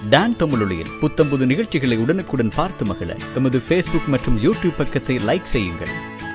Don தமிழொலியில் புத்தம்புது நிகழ்ச்சிகளை உடனுக்குடன் பார்த்து மகிழ எமது ஃபேஸ்புக் மற்றும் யூடியூப் பக்கத்தை லைக் செய்யுங்கள்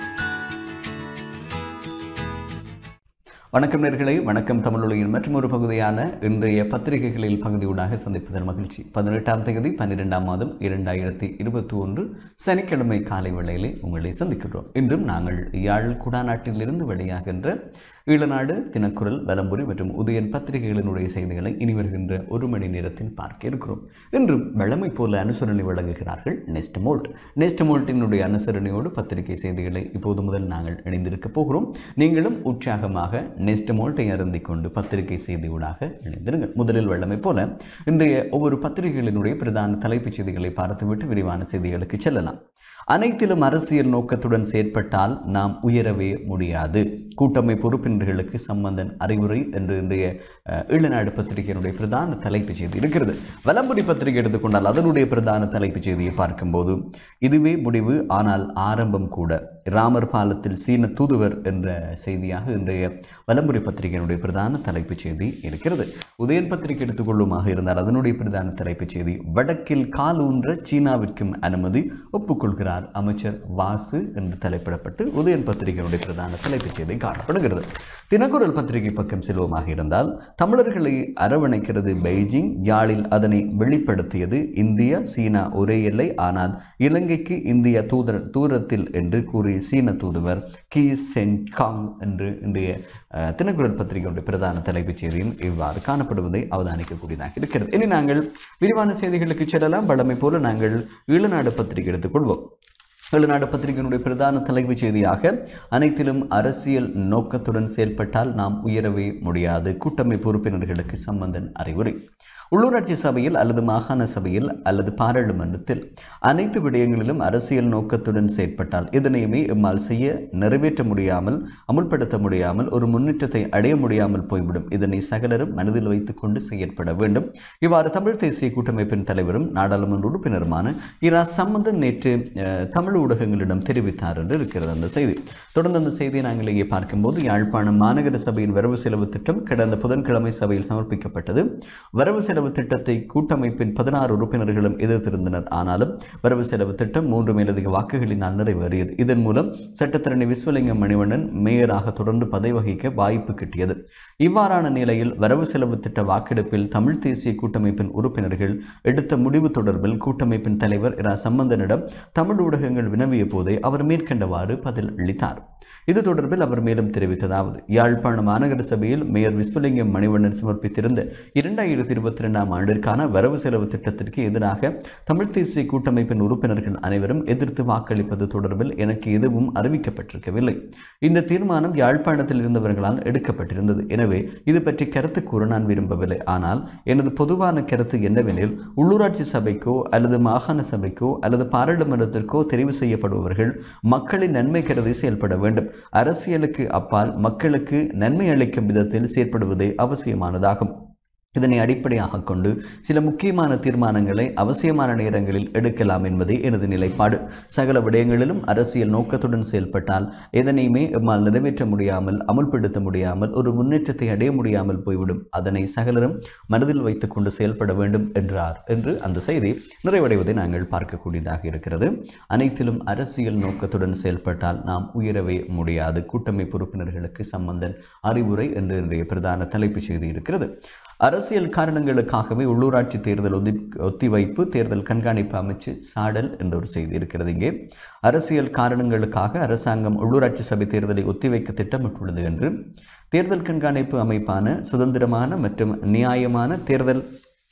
வணக்கம் நேர்களே வணக்கம் தமிழொலியின் மற்றும் ஒரு பகுதியான இன்றைய பத்திரிகைகளில் பகுதியூடாக சந்திப்பதன் மகிழ்ச்சி பதினெட்டாம் தேதி பன்னிரெண்டாம் மாதம் இரண்டாயிரத்தி இருபத்தி ஒன்று சனிக்கிழமை காலை வேளையிலே உங்களை சந்திக்கின்றோம் இன்றும் நாங்கள் யாழ் குடாநாட்டிலிருந்து வெளியாகின்ற ஈழநாடு தினக்குரல் வலம்புரி மற்றும் உதயன் பத்திரிகைகளினுடைய செய்திகளை இனி வருகின்ற ஒரு மணி நேரத்தில் பார்க்க இருக்கிறோம் இன்றும் வழமை போல அனுசரணை வழங்குகிறார்கள் நெஸ்ட் மோல்ட் நெஸ்ட் மோல்ட்டினுடைய அனுசரணையோடு பத்திரிகை செய்திகளை இப்போது முதல் நாங்கள் இணைந்திருக்க போகிறோம் நீங்களும் உற்சாகமாக நெஸ்ட் மோல்ட்டை அருந்திக் கொண்டு பத்திரிகை செய்தியூடாக இணைந்திருங்கள் முதலில் வல்லமை போல இன்றைய ஒவ்வொரு பத்திரிகைகளினுடைய பிரதான தலைப்புச் செய்திகளை பார்த்துவிட்டு விரிவான செய்திகளுக்கு செல்லலாம் அனைத்திலும் அரசியல் நோக்கத்துடன் செயற்பட்டால் நாம் உயரவே முடியாது கூட்டமை பொறுப்பினர்களுக்கு சம்பந்தன் அறிவுரை என்று இன்றைய அஹ், ஈழநாடு பத்திரிகையினுடைய பிரதான தலைப்புச் செய்தி இருக்கிறது வலம்புரி பத்திரிகை எடுத்துக்கொண்டால் அதனுடைய பிரதான தலைப்புச் செய்தியை பார்க்கும்போது இதுவே முடிவு ஆனால் ஆரம்பம் கூட ராமர் பாலத்தில் சீன தூதுவர் என்ற செய்தியாக இன்றைய வலம்புரி பத்திரிகையினுடைய பிரதான தலைப்புச் செய்தி இருக்கிறது உதயன் பத்திரிகை எடுத்துக்கொள்ளுமாக இருந்தால் அதனுடைய பிரதான தலைப்புச் செய்தி வடக்கில் காலூன்ற சீனாவிற்கும் அனுமதி ஒப்புக்கொள்கிறார் அமைச்சர் வாசு என்று தலைப்பிடப்பட்டு உதயன் பத்திரிகையினுடைய பிரதான தலைப்புச் செய்தி காணப்படுகிறது தினக்குரல் பத்திரிகை பக்கம் செல்வமாக இருந்தால் தமிழர்களை அரவணைக்கிறது பெய்ஜிங் யாழில் அதனை வெளிப்படுத்தியது இந்தியா சீனா ஒரே எல்லை ஆனால் இலங்கைக்கு இந்தியா தூதர் தூரத்தில் என்று கூறிய சீன தூதுவர் கி சென் காங் என்று இன்றைய அஹ், தினக்குரல் பத்திரிகையுடைய பிரதான தலைப்புச் செய்தியும் இவ்வாறு காணப்படுவதை அவதானிக்கக்கூடியதாக இருக்கிறது இனி நாங்கள் விரிவான செய்திகளுக்கு செல்லலாம் வழமை போல நாங்கள் ஈழநாடு பத்திரிகை எடுத்துக்கொள்வோம் வெளிநாடு பத்திரிகையினுடைய பிரதான தலைப்புச் செய்தியாக அனைத்திலும் அரசியல் நோக்கத்துடன் செயல்பட்டால் நாம் உயரவே முடியாது கூட்டமைப்பு உறுப்பினர்களுக்கு சம்பந்தன் அறிவுரை உள்ளூராட்சி சபையில் அல்லது மாகாண சபையில் அல்லது பாராளுமன்றத்தில் அனைத்து விடயங்களிலும் அரசியல் நோக்கத்துடன் செயற்பட்டால் இதனையுமே எம்மால் செய்ய நிறைவேற்ற முடியாமல் அமுல்படுத்த முடியாமல் ஒரு முன்னேற்றத்தை அடைய முடியாமல் போய்விடும் இதனை சகலரும் மனதில் வைத்துக்கொண்டு செயற்பட வேண்டும் இவ்வாறு தமிழ் தேசிய கூட்டமைப்பின் தலைவரும் நாடாளுமன்ற உறுப்பினருமான இரா சம்பந்தன் நேற்று அஹ், தமிழ் ஊடகங்களிடம் தெரிவித்தார் என்று இருக்கிறது அந்த செய்தி தொடர்ந்து அந்த செய்தியை நாங்கள் இங்கே பார்க்கும்போது யாழ்ப்பாணம் மாநகர சபையின் வரவு செலவு திட்டம் கடந்த புதன்கிழமை சபையில் சமர்ப்பிக்கப்பட்டது வரவு செலவு திட்டத்தை கூட்டமைப்பின் பதினாறு உறுப்பினர்களும் எதிர்த்திருந்தனர் ஆனாலும் வரவு செலவு திட்டம் மூன்று மேலதிக வாக்குகளினால் நிறைவேறியது இதன் மூலம் சட்டத்தரணி விஸ்வலிங்கம் மணிவண்ணன் மேயராக தொடர்ந்து பதவி வகிக்க வாய்ப்பு கிட்டியது இவ்வாறான நிலையில் வரவு செலவு திட்ட வாக்கெடுப்பில் தமிழ் தேசிய கூட்டமைப்பின் உறுப்பினர்கள் எடுத்த முடிவு தொடர்பில் கூட்டமைப்பின் தலைவர் இரா சம்பந்தனிடம் தமிழ் ஊடகங்கள் வினவிய போதே அவர் மேற்கண்டவாறு பதில் அளித்தார் இது தொடர்பில் அவர் மேலும் தெரிவித்ததாவது யாழ்ப்பாண மாநகர சபையில் மேயர் விஸ்வலிங்கம் மணிவண்ணன் சமர்ப்பித்திருந்த இரண்டாயிரத்தி இருபத்தி ரெண்டாம் ஆண்டிற்கான வரவு செலவு திட்டத்திற்கு எதிராக தமிழ் தேசிய கூட்டமைப்பின் உறுப்பினர்கள் அனைவரும் எதிர்த்து வாக்களிப்பது தொடர்பில் எனக்கு எதுவும் அறிவிக்கப்பட்டிருக்கவில்லை இந்த தீர்மானம் யாழ்ப்பாணத்தில் இருந்தவர்களால் எடுக்கப்பட்டிருந்தது எனவே இது பற்றி கருத்து கூற நான் விரும்பவில்லை ஆனால் எனது பொதுவான கருத்து என்னவெனில் உள்ளூராட்சி சபைக்கோ அல்லது மாகாண சபைக்கோ அல்லது பாராளுமன்றத்திற்கோ தெரிவு செய்யப்படுபவர்கள் மக்களின் நன்மை கருதி செயல்பட வேண்டும் அரசியலுக்கு அப்பால் மக்களுக்கு நன்மை அளிக்கும் விதத்தில் செயற்படுவதே அவசியமானதாகும் இதனை அடிப்படையாக கொண்டு சில முக்கியமான தீர்மானங்களை அவசியமான நேரங்களில் எடுக்கலாம் என்பதே எனது நிலைப்பாடு சகல விடயங்களிலும் அரசியல் நோக்கத்துடன் செயல்பட்டால் எதனையுமே எம்மால் நிறைவேற்ற முடியாமல் அமுல்படுத்த முடியாமல் ஒரு முன்னேற்றத்தை அடைய முடியாமல் போய்விடும் அதனை சகலரும் மனதில் வைத்துக்கொண்டு செயல்பட வேண்டும் என்றார் என்று அந்த செய்தி நிறைவடைவதை நாங்கள் பார்க்கக்கூடியதாக இருக்கிறது அனைத்திலும் அரசியல் நோக்கத்துடன் செயல்பட்டால் நாம் உயரவே முடியாது கூட்டமைப்பு உறுப்பினர்களுக்கு சம்பந்தன் அறிவுரை என்று இன்றைய பிரதான தலைப்புச் செய்தி இருக்கிறது அரசியல் காரணங்களுக்காகவே உள்ளூராட்சி தேர்தல் ஒதி ஒத்திவைப்பு தேர்தல் கண்காணிப்பு அமைச்சு சாடல் என்ற ஒரு செய்தி இருக்கிறது இங்கே அரசியல் காரணங்களுக்காக அரசாங்கம் உள்ளூராட்சி சபை தேர்தலை ஒத்திவைக்க திட்டமிட்டுள்ளது என்று தேர்தல் கண்காணிப்பு அமைப்பான சுதந்திரமான மற்றும் நியாயமான தேர்தல்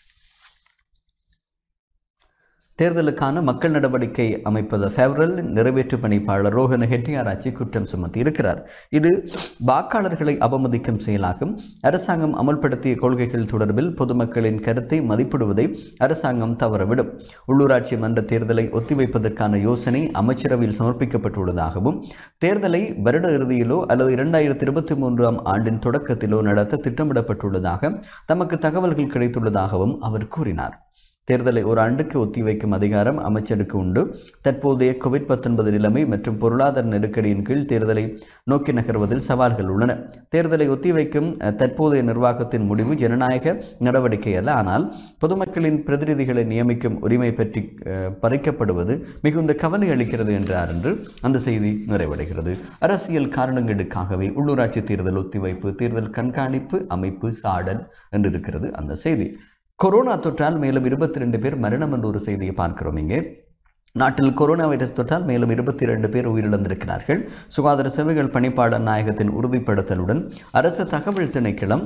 தேர்தலுக்கான மக்கள் நடவடிக்கை அமைப்பது ஃபெவரல் நிறைவேற்று பணிப்பாளர் ரோஹன ஹெட்டியாராச்சி குற்றம் சுமத்தி இருக்கிறார் இது வாக்காளர்களை அவமதிக்கும் செயலாகும் அரசாங்கம் அமல்படுத்திய கொள்கைகள் தொடர்பில் பொதுமக்களின் கருத்தை மதிப்பிடுவதை அரசாங்கம் தவறவிடும் உள்ளூராட்சி மன்ற தேர்தலை ஒத்திவைப்பதற்கான யோசனை அமைச்சரவையில் சமர்ப்பிக்கப்பட்டுள்ளதாகவும் தேர்தலை வருட இறுதியிலோ அல்லது இரண்டாயிரத்தி இருபத்தி மூன்றாம் ஆண்டின் தொடக்கத்திலோ நடத்த திட்டமிடப்பட்டுள்ளதாக தமக்கு தகவல்கள் கிடைத்துள்ளதாகவும் அவர் கூறினார் தேர்தலை ஒரு ஆண்டுக்கு ஒத்திவைக்கும் அதிகாரம் அமைச்சருக்கு உண்டு தற்போதைய கோவிட் பத்தொன்பது நிலைமை மற்றும் பொருளாதார நெருக்கடியின் கீழ் தேர்தலை நோக்கி நகர்வதில் சவால்கள் உள்ளன தேர்தலை ஒத்திவைக்கும் அஹ், தற்போதைய நிர்வாகத்தின் முடிவு ஜனநாயக நடவடிக்கை அல்ல ஆனால் பொதுமக்களின் பிரதிநிதிகளை நியமிக்கும் உரிமை பற்றி அஹ், பறிக்கப்படுவது மிகுந்த கவலை அளிக்கிறது என்றார் என்று அந்த செய்தி நிறைவடைகிறது அரசியல் காரணங்களுக்காகவே உள்ளூராட்சி தேர்தல் ஒத்திவைப்பு தேர்தல் கண்காணிப்பு அமைப்பு சாடல் என்று இருக்கிறது அந்த செய்தி கொரோனா தொற்றால் மேலும் இருபத்தி ரெண்டு பேர் மரணம் என்ற ஒரு செய்தியை பார்க்கிறோம் இங்கே நாட்டில் கொரோனா வைரஸ் தொற்றால் மேலும் இருபத்தி இரண்டு பேர் உயிரிழந்திருக்கிறார்கள் சுகாதார சேவைகள் பணிப்பாளர் நாயகத்தின் உறுதிப்படுத்தலுடன் அரசு தகவல் திணைக்களம்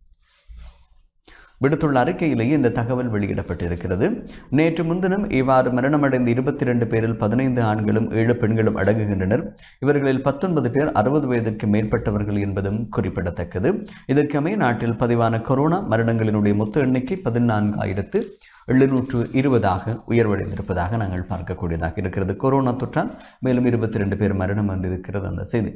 விடுத்துள்ள அறிக்கையிலேயே இந்த தகவல் வெளியிடப்பட்டிருக்கிறது நேற்று முன்தினம் இவ்வாறு மரணமடைந்த இருபத்தி இரண்டு பேரில் பதினைந்து ஆண்களும் ஏழு பெண்களும் அடங்குகின்றனர் இவர்களில் பத்தொன்பது பேர் அறுபது வயதிற்கு மேற்பட்டவர்கள் என்பதும் குறிப்பிடத்தக்கது இதற்கமைய நாட்டில் பதிவான கொரோனா மரணங்களினுடைய மொத்த எண்ணிக்கை பதினான்காயிரத்து எழுநூற்று இருபதாக உயர்வடைந்திருப்பதாக நாங்கள் பார்க்கக்கூடியதாக இருக்கிறது கொரோனா தொற்றால் மேலும் இருபத்தி ரெண்டு பேர் மரணம் இருக்கிறது அந்த செய்தி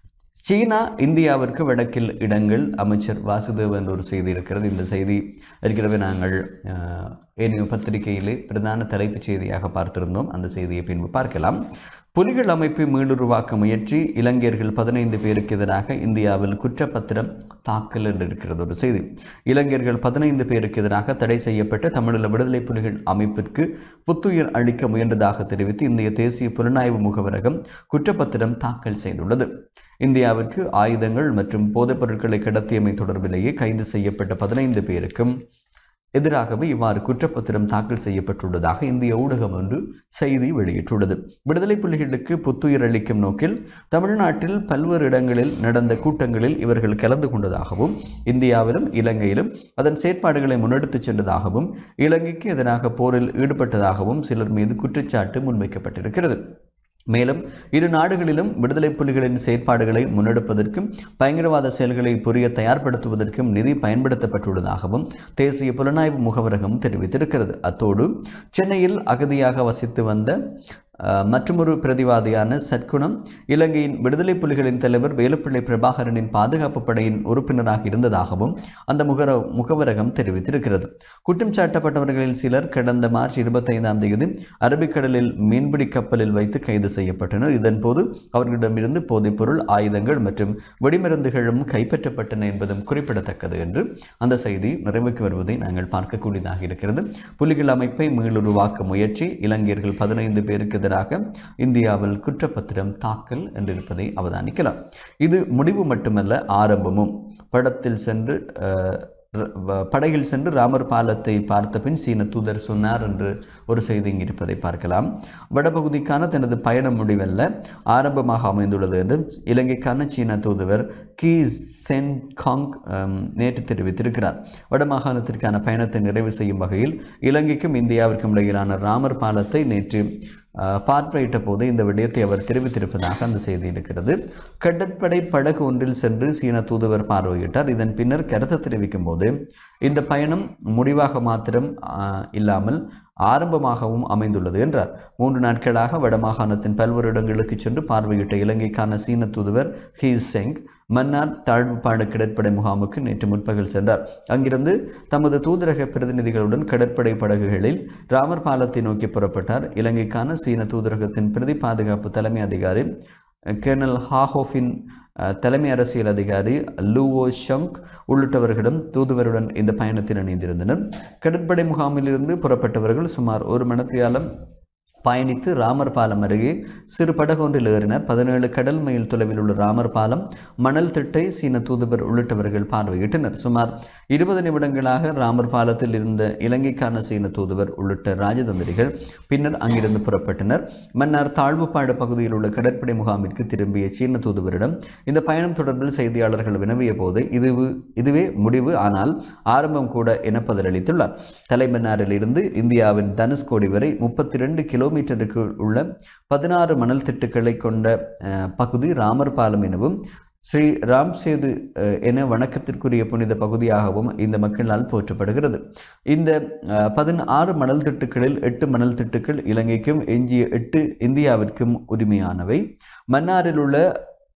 சீனா இந்தியாவிற்கு வடக்கில் இடங்கள் அமைச்சர் வாசுதேவ் என்ற ஒரு செய்தி இருக்கிறது இந்த செய்தி ஏற்கனவே நாங்கள் அஹ், ஏனைய பத்திரிகையிலே பிரதான தலைப்புச் செய்தியாக பார்த்திருந்தோம் அந்த செய்தியை பின்பு பார்க்கலாம் புலிகள் அமைப்பை மீளுருவாக்க முயற்சி இலங்கையர்கள் பதினைந்து பேருக்கு எதிராக இந்தியாவில் குற்றப்பத்திரம் தாக்கல் என்று இருக்கிறது ஒரு செய்தி இலங்கையர்கள் பதினைந்து பேருக்கு எதிராக தடை செய்யப்பட்ட தமிழீழ விடுதலை புலிகள் அமைப்பிற்கு புத்துயிர் அளிக்க முயன்றதாக தெரிவித்து இந்திய தேசிய புலனாய்வு முகவரகம் குற்றப்பத்திரம் தாக்கல் செய்துள்ளது இந்தியாவிற்கு ஆயுதங்கள் மற்றும் போதைப் பொருட்களை கடத்தியமை தொடர்பிலேயே கைது செய்யப்பட்ட பதினைந்து பேருக்கும் எதிராகவே இவ்வாறு குற்றப்பத்திரம் தாக்கல் செய்யப்பட்டுள்ளதாக இந்திய ஊடகம் ஒன்று செய்தி வெளியிட்டுள்ளது விடுதலை புலிகளுக்கு புத்துயிர் அளிக்கும் நோக்கில் தமிழ்நாட்டில் பல்வேறு இடங்களில் நடந்த கூட்டங்களில் இவர்கள் கலந்து கொண்டதாகவும் இந்தியாவிலும் இலங்கையிலும் அதன் செயற்பாடுகளை முன்னெடுத்துச் சென்றதாகவும் இலங்கைக்கு எதிராக போரில் ஈடுபட்டதாகவும் சிலர் மீது குற்றச்சாட்டு முன்வைக்கப்பட்டிருக்கிறது மேலும் இரு நாடுகளிலும் விடுதலை புலிகளின் செயற்பாடுகளை முன்னெடுப்பதற்கும் பயங்கரவாத செயல்களை புரிய தயார்படுத்துவதற்கும் நிதி பயன்படுத்தப்பட்டுள்ளதாகவும் தேசிய புலனாய்வு முகவரகம் தெரிவித்திருக்கிறது அத்தோடு சென்னையில் அகதியாக வசித்து வந்த அஹ், மற்றுமொரு பிரதிவாதியான சற்குணம் இலங்கையின் விடுதலை புலிகளின் தலைவர் வேலுப்பிள்ளை பிரபாகரனின் பாதுகாப்பு படையின் உறுப்பினராக இருந்ததாகவும் அந்த முகர முகவரகம் தெரிவித்திருக்கிறது குற்றம் சாட்டப்பட்டவர்களில் சிலர் கடந்த மார்ச் இருபத்தைந்தாம் தேதி அரபிக்கடலில் மீன்பிடி கப்பலில் வைத்து கைது செய்யப்பட்டனர் இதன்போது அவர்களிடமிருந்து போதைப்பொருள் ஆயுதங்கள் மற்றும் வெடிமருந்துகளும் கைப்பற்றப்பட்டன என்பதும் குறிப்பிடத்தக்கது என்று அந்த செய்தி நிறைவுக்கு வருவதை நாங்கள் பார்க்கக்கூடியதாக இருக்கிறது புலிகள் அமைப்பை மீளுருவாக்க முயற்சி இலங்கையர்கள் பதினைந்து பேருக்கு எதிராக இந்தியாவில் குற்றப்பத்திரம் தாக்கல் என்றிருப்பதை அவதானிக்கலாம் இது முடிவு மட்டுமல்ல ஆரம்பமும் படத்தில் சென்று அஹ், ர- வ- படகில் சென்று ராமர் பாலத்தை பார்த்த பின் சீன தூதர் சொன்னார் என்று ஒரு செய்தி இங்கு இருப்பதை பார்க்கலாம் வடபகுதிக்கான தனது பயண முடிவல்ல ஆரம்பமாக அமைந்துள்ளது என்று இலங்கைக்கான சீன தூதுவர் கி சென் காங் அம், நேற்று தெரிவித்திருக்கிறார் வடமாகாணத்திற்கான பயணத்தை நிறைவு செய்யும் வகையில் இலங்கைக்கும் இந்தியாவிற்கும் இடையிலான ராமர் பாலத்தை நேற்று அஹ், பார்வையிட்ட போது இந்த விடயத்தை அவர் தெரிவித்திருப்பதாக அந்த செய்தி இருக்கிறது கடற்படை படகு ஒன்றில் சென்று சீன தூதுவர் பார்வையிட்டார் இதன் பின்னர் கருத்து தெரிவிக்கும் போது இந்த பயணம் முடிவாக மாத்திரம் அஹ், இல்லாமல் ஆரம்பமாகவும் அமைந்துள்ளது என்றார் மூன்று நாட்களாக வடமாகாணத்தின் பல்வேறு இடங்களுக்கு சென்று பார்வையிட்ட இலங்கைக்கான சீன தூதுவர் ஹீ செங் மன்னார் தாழ்வுப்பாடு கடற்படை முகாமுக்கு நேற்று முற்பகல் சென்றார் அங்கிருந்து தமது தூதரக பிரதிநிதிகளுடன் கடற்படை படகுகளில் ராமர் பாலத்தை நோக்கி புறப்பட்டார் இலங்கைக்கான சீன தூதரகத்தின் பிரதி பாதுகாப்பு தலைமை அதிகாரி கேர்னல் ஹாஹோஃபின் அஹ், தலைமை அரசியல் அதிகாரி லூவோ ஷங்க் உள்ளிட்டவர்களும் தூதுவருடன் இந்த பயணத்தில் இணைந்திருந்தனர் கடற்படை முகாமிலிருந்து புறப்பட்டவர்கள் சுமார் ஒரு மணித்தியாலம் பயணித்து ராமர் பாலம் அருகே சிறு படகொன்றில் ஏறினர் பதினேழு கடல் மைல் தொலைவில் உள்ள ராமர் பாலம் மணல் திட்டை சீன தூதுவர் உள்ளிட்டவர்கள் பார்வையிட்டனர் சுமார் இருபது நிமிடங்களாக ராமர் பாலத்தில் இருந்த இலங்கைக்கான சீன தூதுவர் உள்ளிட்ட ராஜதந்திரிகள் பின்னர் அங்கிருந்து புறப்பட்டனர் மன்னார் தாழ்வுப்பாடு பகுதியில் உள்ள கடற்படை முகாமிற்கு திரும்பிய சீன தூதுவரிடம் இந்த பயணம் தொடர்பில் செய்தியாளர்கள் வினவிய போது இது இதுவே முடிவு ஆனால் ஆரம்பம் கூட என பதிலளித்துள்ளார் தலைமன்னாரில் இருந்து இந்தியாவின் தனுஷ்கோடி வரை முப்பத்தி ரெண்டு கிலோமீட்டருக்கு உள்ள பதினாறு மணல் திட்டுக்களை கொண்ட அஹ், பகுதி ராமர் பாலம் எனவும் ஸ்ரீ ராம் சேது அஹ், என வணக்கத்திற்குரிய புனித பகுதியாகவும் இந்த மக்களால் போற்றப்படுகிறது இந்த அஹ், பதினாறு மணல் திட்டுக்களில் எட்டு மணல் திட்டுக்கள் இலங்கைக்கும் எஞ்சிய எட்டு இந்தியாவிற்கும் உரிமையானவை மன்னாரில் உள்ள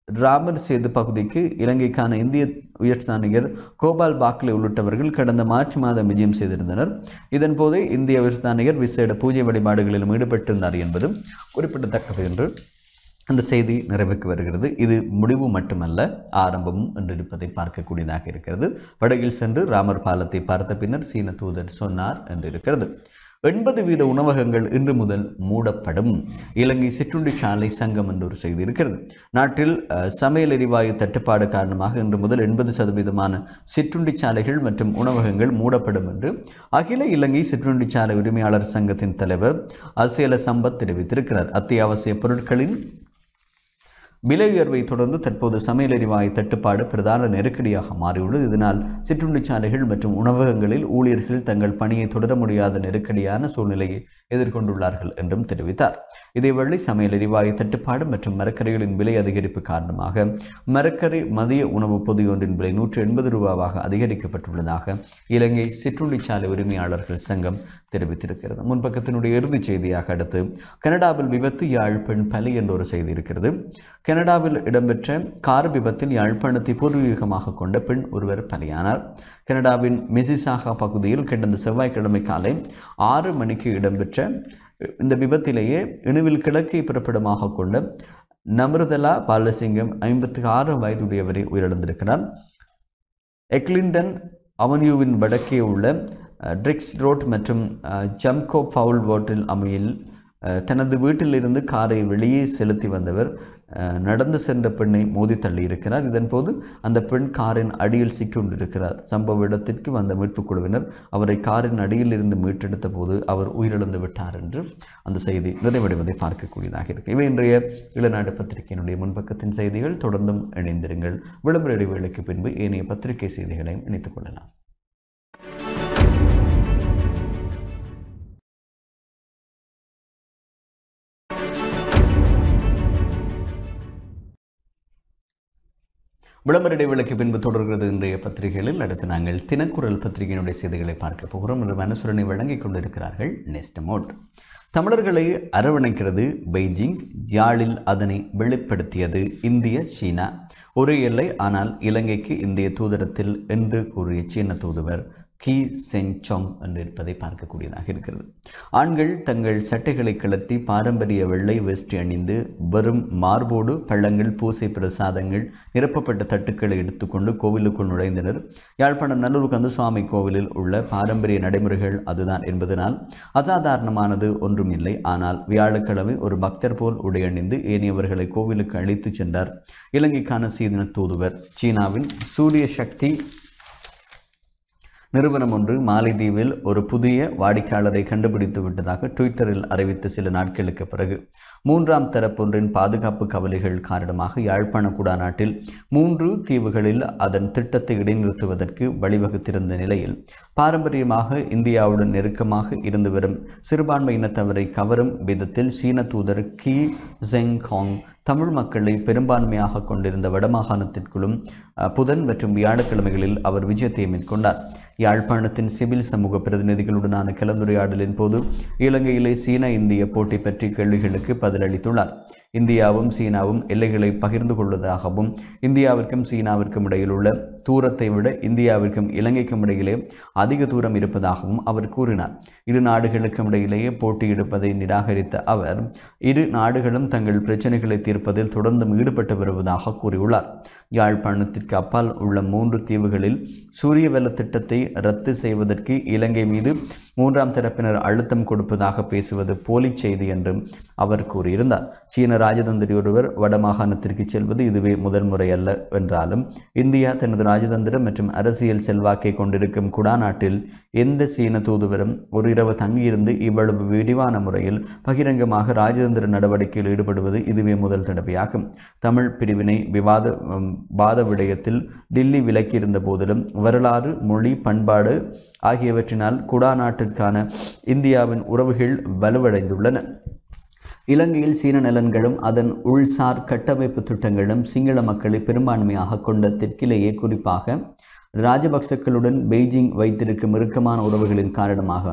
ராமர் சேது பகுதிக்கு இலங்கைக்கான இந்திய உயர்ஸ்தானிகர் கோபால் பாக்லே உள்ளிட்டவர்கள் கடந்த மார்ச் மாதம் விஜயம் செய்திருந்தனர் இதன்போது இந்திய உயர்ஸ்தானிகர் விசேட பூஜை வழிபாடுகளிலும் ஈடுபட்டிருந்தார் என்பதும் குறிப்பிடத்தக்கது என்று அந்த செய்தி நிறைவுக்கு வருகிறது இது முடிவு மட்டுமல்ல ஆரம்பமும் என்று இருப்பதை பார்க்கக்கூடியதாக இருக்கிறது படகில் சென்று ராமர் பாலத்தை பார்த்த பின்னர் சீன தூதர் சொன்னார் என்று இருக்கிறது எண்பது வீத உணவகங்கள் இன்று முதல் மூடப்படும் இலங்கை சிற்றுண்டி சாலை சங்கம் என்று ஒரு செய்தி இருக்கிறது நாட்டில் அஹ், சமையல் எரிவாயு தட்டுப்பாடு காரணமாக இன்று முதல் எண்பது சதவீதமான சிற்றுண்டி சாலைகள் மற்றும் உணவகங்கள் மூடப்படும் என்று அகில இலங்கை சிற்றுண்டி சாலை உரிமையாளர் சங்கத்தின் தலைவர் அசேல சம்பத் தெரிவித்திருக்கிறார் அத்தியாவசிய பொருட்களின் விலை உயர்வை தொடர்ந்து தற்போது சமையல் எரிவாயு தட்டுப்பாடு பிரதான நெருக்கடியாக மாறியுள்ளது இதனால் சிற்றுண்டிச்சாலைகள் மற்றும் உணவகங்களில் ஊழியர்கள் தங்கள் பணியை தொடர முடியாத நெருக்கடியான சூழ்நிலையை எதிர்கொண்டுள்ளார்கள் என்றும் தெரிவித்தார் இதேவேளை சமையல் எரிவாயு தட்டுப்பாடு மற்றும் மரக்கறிகளின் விலை அதிகரிப்பு காரணமாக மரக்கறி மதிய உணவு பொதியொன்றின் விலை நூற்று எண்பது ரூபாவாக அதிகரிக்கப்பட்டுள்ளதாக இலங்கை சிற்றுண்டிச்சாலை உரிமையாளர்கள் சங்கம் தெரிவித்திருக்கிறது முன்பக்கத்தினுடைய இறுதிச் செய்தியாக அடுத்து கனடாவில் விபத்து யாழ் பெண் பலி என்ற ஒரு செய்தி இருக்கிறது கனடாவில் இடம்பெற்ற கார் விபத்தில் யாழ்ப்பாணத்தை பூர்வீகமாக கொண்ட பெண் ஒருவர் பலியானார் கனடாவின் மிசிசாகா பகுதியில் கடந்த செவ்வாய்க்கிழமை காலை ஆறு மணிக்கு இடம்பெற்ற இந்த விபத்திலேயே இணுவில் கிழக்கை பிறப்பிடமாக கொண்ட நமிருதலா பாலசிங்கம் ஐம்பத்தி ஆறு வயதுடையவரை உயிரிழந்திருக்கிறார் எக்லிண்டன் அவன்யூவின் வடக்கே உள்ள அஹ், ட்ரிக்ஸ் ரோட் மற்றும் அஹ், ஜம்கோ பவுல் வோட்டில் அமையில் அஹ், தனது வீட்டிலிருந்து காரை வெளியே செலுத்தி வந்தவர் அஹ், நடந்து சென்ற பெண்ணை மோதி தள்ளியிருக்கிறார் இதன்போது அந்த பெண் காரின் அடியில் சிக்கிக்கொண்டிருக்கிறார் சம்பவ இடத்திற்கு வந்த மீட்புக் குழுவினர் அவரை காரின் அடியில் இருந்து மீட்டெடுத்த போது அவர் உயிரிழந்து விட்டார் என்று அந்த செய்தி நிறைவடைவதை பார்க்கக்கூடியதாக இருக்கு இவை இன்றைய இளநாடு பத்திரிகையினுடைய முன்பக்கத்தின் செய்திகள் தொடர்ந்தும் இணைந்திருங்கள் விளம்பர இடைவேளைக்கு பின்பு ஏனைய பத்திரிகை செய்திகளையும் இணைத்துக் கொள்ளலாம் விளம்பர இடைவேளைக்கு பின்பு தொடர்கிறது இன்றைய பத்திரிகைகளில் அடுத்து நாங்கள் தினக்குரல் பத்திரிகையினுடைய செய்திகளை பார்க்க போகிறோம் என்று மனசுரனை வழங்கிக் கொண்டிருக்கிறார்கள் நெஸ்ட் மோட் தமிழர்களை அரவணைக்கிறது பெய்ஜிங் யாழில் அதனை வெளிப்படுத்தியது இந்திய சீனா ஒரு எல்லை ஆனால் இலங்கைக்கு இந்திய தூதரத்தில் என்று கூறிய சீன தூதுவர் கி செங் சொங் என்று இருப்பதை பார்க்கக்கூடியதாக இருக்கிறது ஆண்கள் தங்கள் சட்டைகளை கழற்றி பாரம்பரிய வெள்ளை வெஸ்ட் அணிந்து வெறும் மார்போடு பள்ளங்கள் பூசை பிரசாதங்கள் நிரப்பப்பட்ட தட்டுக்களை எடுத்துக்கொண்டு கோவிலுக்குள் நுழைந்தனர் யாழ்ப்பாணம் நல்லூர் கந்தசுவாமி கோவிலில் உள்ள பாரம்பரிய நடைமுறைகள் அதுதான் என்பதனால் அசாதாரணமானது ஒன்றும் இல்லை ஆனால் வியாழக்கிழமை ஒரு பக்தர் போல் உடையணிந்து ஏனையவர்களை கோவிலுக்கு அழைத்துச் சென்றார் இலங்கைக்கான சீன தூதுவர் சீனாவின் சூரிய சக்தி நிறுவனம் ஒன்று மாலைதீவில் ஒரு புதிய வாடிக்கையாளரை கண்டுபிடித்து விட்டதாக ட்விட்டரில் அறிவித்த சில நாட்களுக்கு பிறகு மூன்றாம் தரப்பொன்றின் பாதுகாப்பு கவலைகள் காரணமாக யாழ்ப்பாண குடாநாட்டில் மூன்று தீவுகளில் அதன் திட்டத்தை இடைநிறுத்துவதற்கு வழிவகுத்திருந்த நிலையில் பாரம்பரியமாக இந்தியாவுடன் நெருக்கமாக இருந்து வரும் சிறுபான்மை இனத்தவரை கவரும் விதத்தில் சீன தூதர் கி ஜெங் காங் தமிழ் மக்களை பெரும்பான்மையாக கொண்டிருந்த வடமாகாணத்திற்குள்ளும் அஹ், புதன் மற்றும் வியாழக்கிழமைகளில் அவர் விஜயத்தை மேற்கொண்டார் யாழ்ப்பாணத்தின் சிவில் சமூக பிரதிநிதிகளுடனான கலந்துரையாடலின் போது இலங்கையிலே சீன இந்திய போட்டி பற்றி கேள்விகளுக்கு பதிலளித்துள்ளார் இந்தியாவும் சீனாவும் எல்லைகளை பகிர்ந்து கொள்வதாகவும் இந்தியாவிற்கும் சீனாவிற்கும் இடையில் உள்ள தூரத்தை விட இந்தியாவிற்கும் இலங்கைக்கும் இடையிலே அதிக தூரம் இருப்பதாகவும் அவர் கூறினார் இரு நாடுகளுக்கும் இடையிலேயே போட்டியிடுப்பதை நிராகரித்த அவர் இரு நாடுகளும் தங்கள் பிரச்சனைகளை தீர்ப்பதில் தொடர்ந்தும் ஈடுபட்டு வருவதாக கூறியுள்ளார் யாழ்ப்பாணத்திற்கு அப்பால் உள்ள மூன்று தீவுகளில் சூரிய வெள்ள திட்டத்தை ரத்து செய்வதற்கு இலங்கை மீது மூன்றாம் தரப்பினர் அழுத்தம் கொடுப்பதாக பேசுவது போலி செய்தி என்றும் அவர் கூறியிருந்தார் சீன ராஜதந்திரி ஒருவர் வடமாகாணத்திற்கு செல்வது இதுவே முதல் முறை அல்ல என்றாலும் இந்தியா தனது ராஜதந்திரம் மற்றும் அரசியல் செல்வாக்கை கொண்டிருக்கும் குடாநாட்டில் எந்த சீன தூதுவரும் ஒரு இரவு தங்கியிருந்து இவ்வளவு விரிவான முறையில் பகிரங்கமாக ராஜதந்திர நடவடிக்கையில் ஈடுபடுவது இதுவே முதல் தடவையாகும் தமிழ் பிரிவினை விவாத உம், வாத விடயத்தில் டில்லி விலக்கியிருந்த போதிலும் வரலாறு மொழி பண்பாடு ஆகியவற்றினால் குடாநாட்டிற்கான இந்தியாவின் உறவுகள் வலுவடைந்துள்ளன இலங்கையில் சீன நலன்களும் அதன் உள்சார் கட்டமைப்பு திட்டங்களும் சிங்கள மக்களை பெரும்பான்மையாக கொண்ட தெற்கிலேயே குறிப்பாக ராஜபக்சக்களுடன் பெய்ஜிங் வைத்திருக்கும் இறுக்கமான உறவுகளின் காரணமாக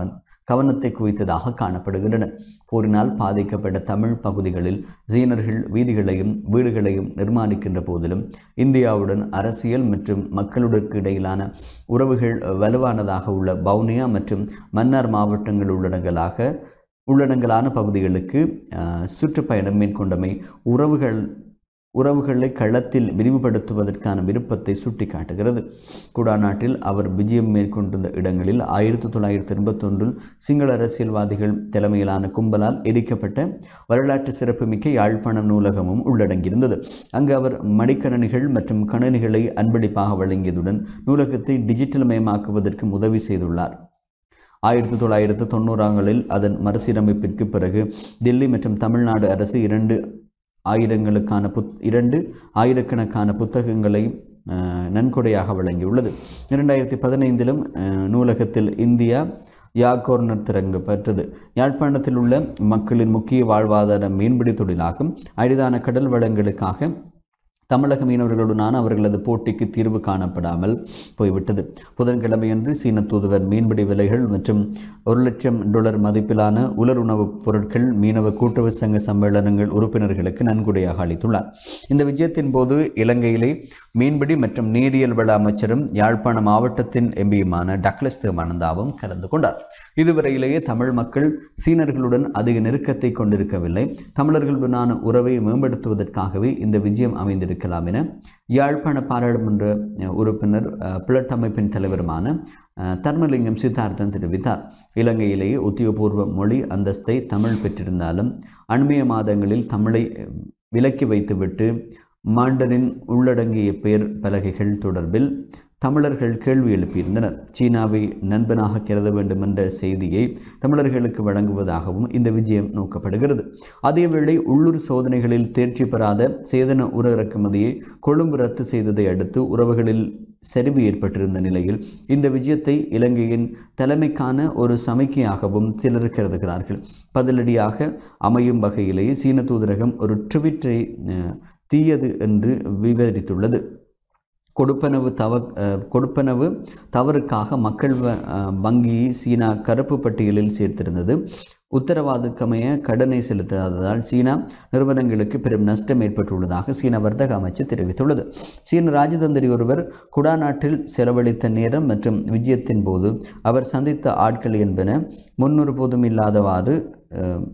கவனத்தை குவித்ததாக காணப்படுகின்றன போரினால் பாதிக்கப்பட்ட தமிழ் பகுதிகளில் சீனர்கள் வீதிகளையும் வீடுகளையும் நிர்மாணிக்கின்ற போதிலும் இந்தியாவுடன் அரசியல் மற்றும் மக்களுக்கு இடையிலான உறவுகள் வலுவானதாக உள்ள பவுனியா மற்றும் மன்னார் மாவட்டங்கள் உள்ளடங்கலாக உள்ளடங்கலான பகுதிகளுக்கு அஹ், சுற்றுப்பயணம் மேற்கொண்டமை உறவுகள் உறவுகளை களத்தில் விரிவுபடுத்துவதற்கான விருப்பத்தை சுட்டிக்காட்டுகிறது குடாநாட்டில் அவர் விஜயம் மேற்கொண்டிருந்த இடங்களில் ஆயிரத்தி தொள்ளாயிரத்தி எண்பத்தொன்றில் சிங்கள அரசியல்வாதிகள் தலைமையிலான கும்பலால் எரிக்கப்பட்ட வரலாற்று சிறப்புமிக்க யாழ்ப்பாணம் நூலகமும் உள்ளடங்கியிருந்தது அங்கு அவர் மடிக்கணினிகள் மற்றும் கணினிகளை அன்பளிப்பாக வழங்கியதுடன் நூலகத்தை டிஜிட்டல் மயமாக்குவதற்கு உதவி செய்துள்ளார் ஆயிரத்தி தொள்ளாயிரத்து தொண்ணூறாங்களில் அதன் மறுசீரமைப்பிற்கு பிறகு தில்லி மற்றும் தமிழ்நாடு அரசு இரண்டு ஆயிரங்களுக்கான புத் இரண்டு ஆயிரக்கணக்கான புத்தகங்களை அஹ், நன்கொடையாக வழங்கியுள்ளது இரண்டாயிரத்தி பதினைந்திலும் அஹ், நூலகத்தில் இந்தியா யாகோர்னர் திறங்க பெற்றது யாழ்ப்பாணத்தில் உள்ள மக்களின் முக்கிய வாழ்வாதார மீன்பிடி தொழிலாகும் அரிதான கடல் வளங்களுக்காக தமிழக மீனவர்களுடனான அவர்களது போட்டிக்கு தீர்வு காணப்படாமல் போய்விட்டது புதன்கிழமையன்று சீன தூதுவர் மீன்பிடி விலைகள் மற்றும் ஒரு லட்சம் டாலர் மதிப்பிலான உலர் உணவுப் பொருட்கள் மீனவ கூட்டுறவு சங்க சம்மேளனங்கள் உறுப்பினர்களுக்கு நன்கொடையாக அளித்துள்ளார் இந்த விஜயத்தின் போது இலங்கையிலே மீன்பிடி மற்றும் நீரியல் வள அமைச்சரும் யாழ்ப்பாண மாவட்டத்தின் எம்பியுமான டக்ளஸ் தேவானந்தாவும் கலந்து கொண்டார் இதுவரையிலேயே தமிழ் மக்கள் சீனர்களுடன் அதிக நெருக்கத்தை கொண்டிருக்கவில்லை தமிழர்களுடனான உறவை மேம்படுத்துவதற்காகவே இந்த விஜயம் அமைந்திருக்கலாம் என யாழ்ப்பாண பாராளுமன்ற அஹ், உறுப்பினர் அஹ், பிளட் அமைப்பின் தலைவருமான அஹ், தர்மலிங்கம் சித்தார்த்தன் தெரிவித்தார் இலங்கையிலேயே உத்தியோகபூர்வ மொழி அந்தஸ்தை தமிழ் பெற்றிருந்தாலும் அண்மைய மாதங்களில் தமிழை அஹ், விலக்கி வைத்துவிட்டு மாண்டரின் உள்ளடங்கிய பெயர் பலகைகள் தொடர்பில் தமிழர்கள் கேள்வி எழுப்பியிருந்தனர் சீனாவை நண்பனாக கருத வேண்டும் என்ற செய்தியை தமிழர்களுக்கு வழங்குவதாகவும் இந்த விஜயம் நோக்கப்படுகிறது அதேவேளை உள்ளூர் சோதனைகளில் தேர்ச்சி பெறாத சேதன உர இறக்குமதியை கொழும்பு ரத்து செய்ததை அடுத்து உறவுகளில் சரிவு ஏற்பட்டிருந்த நிலையில் இந்த விஜயத்தை இலங்கையின் தலைமைக்கான ஒரு சமிக்கையாகவும் சிலர் கருதுகிறார்கள் பதிலடியாக அமையும் வகையிலேயே சீன தூதரகம் ஒரு ட்விட்டரை அஹ், தீயது என்று விவரித்துள்ளது கொடுப்பனவு தவ அஹ், கொடுப்பனவு தவறுக்காக மக்கள் வ- அஹ், வங்கியை சீனா கருப்பு பட்டியலில் சேர்த்திருந்தது உத்தரவாதக்கமைய கடனை செலுத்தாததால் சீனா நிறுவனங்களுக்கு பெரும் நஷ்டம் ஏற்பட்டுள்ளதாக சீன வர்த்தக அமைச்சு தெரிவித்துள்ளது சீன ராஜதந்திரி ஒருவர் குடாநாட்டில் செலவழித்த நேரம் மற்றும் விஜயத்தின் போது அவர் சந்தித்த ஆட்கள் என்பன முன்னொருபோதும் இல்லாதவாறு அஹ்,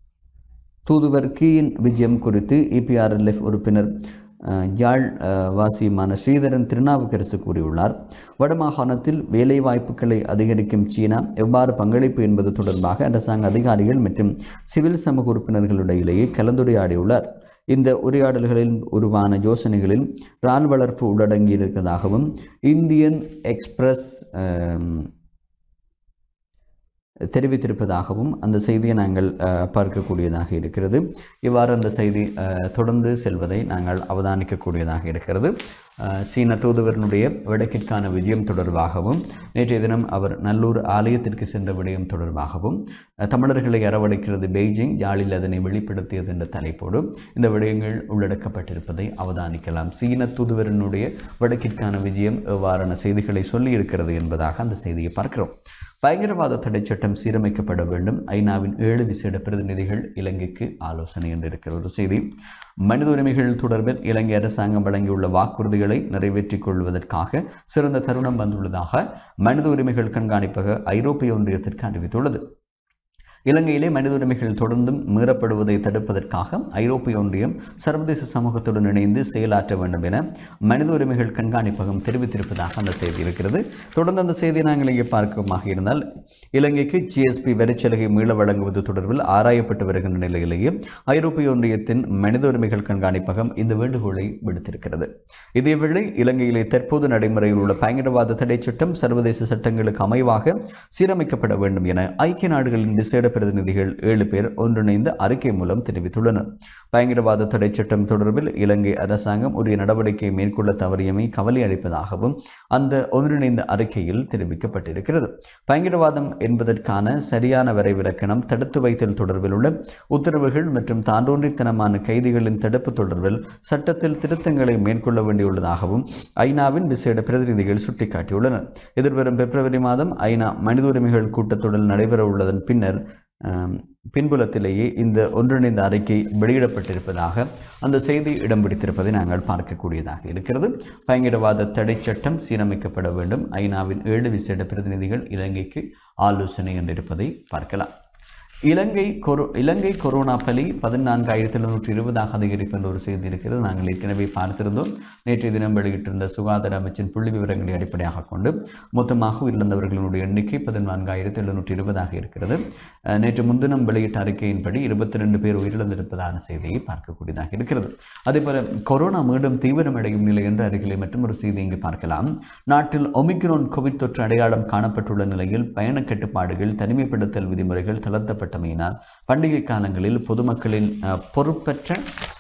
தூதுவர் கீயின் விஜயம் குறித்து இபிஆர்எல்எஃப் உறுப்பினர் அஹ், யாழ் அஹ், வாசியுமான ஸ்ரீதரன் திருநாவுக்கரசு கூறியுள்ளார் வடமாகாணத்தில் வேலைவாய்ப்புகளை அதிகரிக்கும் சீனா எவ்வாறு பங்களிப்பு என்பது தொடர்பாக அரசாங்க அதிகாரிகள் மற்றும் சிவில் சமூக உறுப்பினர்களிடையிலேயே கலந்துரையாடியுள்ளார் இந்த உரையாடல்களில் உருவான யோசனைகளில் இறால் வளர்ப்பு உள்ளடங்கியிருப்பதாகவும் இந்தியன் எக்ஸ்பிரஸ் அஹ், தெரிவித்திருப்பதாகவும் அந்த செய்தியை நாங்கள் அஹ், பார்க்கக்கூடியதாக இருக்கிறது இவ்வாறு அந்த செய்தி அஹ், தொடர்ந்து செல்வதை நாங்கள் அவதானிக்கக்கூடியதாக இருக்கிறது அஹ், சீன தூதுவரனுடைய வடக்கிற்கான விஜயம் தொடர்பாகவும் நேற்றைய தினம் அவர் நல்லூர் ஆலயத்திற்கு சென்ற விடயம் தொடர்பாகவும் அஹ், தமிழர்களை அரவணைக்கிறது பெய்ஜிங் யாழில் அதனை வெளிப்படுத்தியது என்ற தலைப்போடு இந்த விடயங்கள் உள்ளடக்கப்பட்டிருப்பதை அவதானிக்கலாம் சீன தூதுவரனுடைய வடக்கிற்கான விஜயம் எவ்வாறான செய்திகளை சொல்லியிருக்கிறது என்பதாக அந்த செய்தியை பார்க்கிறோம் பயங்கரவாத தடைச் சட்டம் சீரமைக்கப்பட வேண்டும் ஐநாவின் ஏழு விசேட பிரதிநிதிகள் இலங்கைக்கு ஆலோசனை என்று இருக்கிற ஒரு செய்தி மனித உரிமைகள் தொடர்பில் இலங்கை அரசாங்கம் வழங்கியுள்ள வாக்குறுதிகளை நிறைவேற்றிக் கொள்வதற்காக சிறந்த தருணம் வந்துள்ளதாக மனித உரிமைகள் கண்காணிப்பக ஐரோப்பிய ஒன்றியத்திற்கு அறிவித்துள்ளது இலங்கையிலே மனித உரிமைகள் தொடர்ந்தும் மீறப்படுவதை தடுப்பதற்காக ஐரோப்பிய ஒன்றியம் சர்வதேச சமூகத்துடன் இணைந்து செயலாற்ற வேண்டும் என மனித உரிமைகள் கண்காணிப்பகம் தெரிவித்திருப்பதாக அந்த செய்தி இருக்கிறது தொடர்ந்து அந்த செய்தியை நாங்கள் இங்கே பார்க்கமாக இருந்தால் இலங்கைக்கு ஜிஎஸ்பி வரிச்சலுகை மீள வழங்குவது தொடர்பில் ஆராயப்பட்டு வருகின்ற நிலையிலேயே ஐரோப்பிய ஒன்றியத்தின் மனித உரிமைகள் கண்காணிப்பகம் இந்த வேண்டுகோளை விடுத்திருக்கிறது இதேவேளை இலங்கையிலே தற்போது நடைமுறையில் உள்ள பயங்கரவாத தடை சட்டம் சர்வதேச சட்டங்களுக்கு அமைவாக சீரமைக்கப்பட வேண்டும் என ஐக்கிய நாடுகளின் விசேட பிரதிநிதிகள் ஏழு பேர் ஒன்றிணைந்த அறிக்கை மூலம் தெரிவித்துள்ளனர் பயங்கரவாத தடை சட்டம் தொடர்பில் இலங்கை அரசாங்கம் உரிய நடவடிக்கை மேற்கொள்ள தவறியமை கவலை அளிப்பதாகவும் அந்த ஒன்றிணைந்த அறிக்கையில் தெரிவிக்கப்பட்டிருக்கிறது பயங்கரவாதம் என்பதற்கான சரியான வரைவிலக்கணம் தடுத்து வைத்தல் தொடர்பில் உள்ள உத்தரவுகள் மற்றும் தாண்டோன்றித்தனமான கைதிகளின் தடுப்பு தொடர்பில் சட்டத்தில் திருத்தங்களை மேற்கொள்ள வேண்டியுள்ளதாகவும் ஐநாவின் விசேட பிரதிநிதிகள் சுட்டிக்காட்டியுள்ளனர் எதிர்வரும் பிப்ரவரி மாதம் ஐநா மனித உரிமைகள் கூட்டத்தொடர் நடைபெற உள்ளதன் பின்னர் ஆம், பின்புலத்திலேயே இந்த ஒன்றிணைந்த அறிக்கை வெளியிடப்பட்டிருப்பதாக அந்த செய்தி இடம் பிடித்திருப்பதை நாங்கள் பார்க்கக்கூடியதாக இருக்கிறது பயங்கரவாத தடை சட்டம் சீரமைக்கப்பட வேண்டும் ஐநாவின் ஏழு விசேட பிரதிநிதிகள் இலங்கைக்கு ஆலோசனை என்றிருப்பதை பார்க்கலாம் இலங்கை கொரோ இலங்கை கொரோனா பலி பதினான்காயிரத்தி எழுநூற்றி இருபதாக அதிகரிப்பு என்ற ஒரு செய்தி இருக்கிறது நாங்கள் ஏற்கனவே பார்த்திருந்தோம் நேற்றைய தினம் வெளியிட்டிருந்த சுகாதார அமைச்சின் புள்ளி விவரங்களை அடிப்படையாக கொண்டு மொத்தமாக உயிரிழந்தவர்களுடைய எண்ணிக்கை பதினான்காயிரத்தி எழுநூற்றி இருபதாக இருக்கிறது அஹ், நேற்று முன்தினம் வெளியிட்ட அறிக்கையின்படி இருபத்தி ரெண்டு பேர் உயிரிழந்திருப்பதான செய்தியை பார்க்கக்கூடியதாக இருக்கிறது அதேபோல கொரோனா மீண்டும் தீவிரமடையும் நிலை என்ற அருகிலே மற்றும் ஒரு செய்தி இங்கு பார்க்கலாம் நாட்டில் ஒமிக்ரோன் கோவிட் தொற்று அடையாளம் காணப்பட்டுள்ள நிலையில் பயண கட்டுப்பாடுகள் தனிமைப்படுத்தல் விதிமுறைகள் தளர்த்தப்பட்டமையினால் பண்டிகை காலங்களில் பொதுமக்களின் அஹ், பொறுப்பற்ற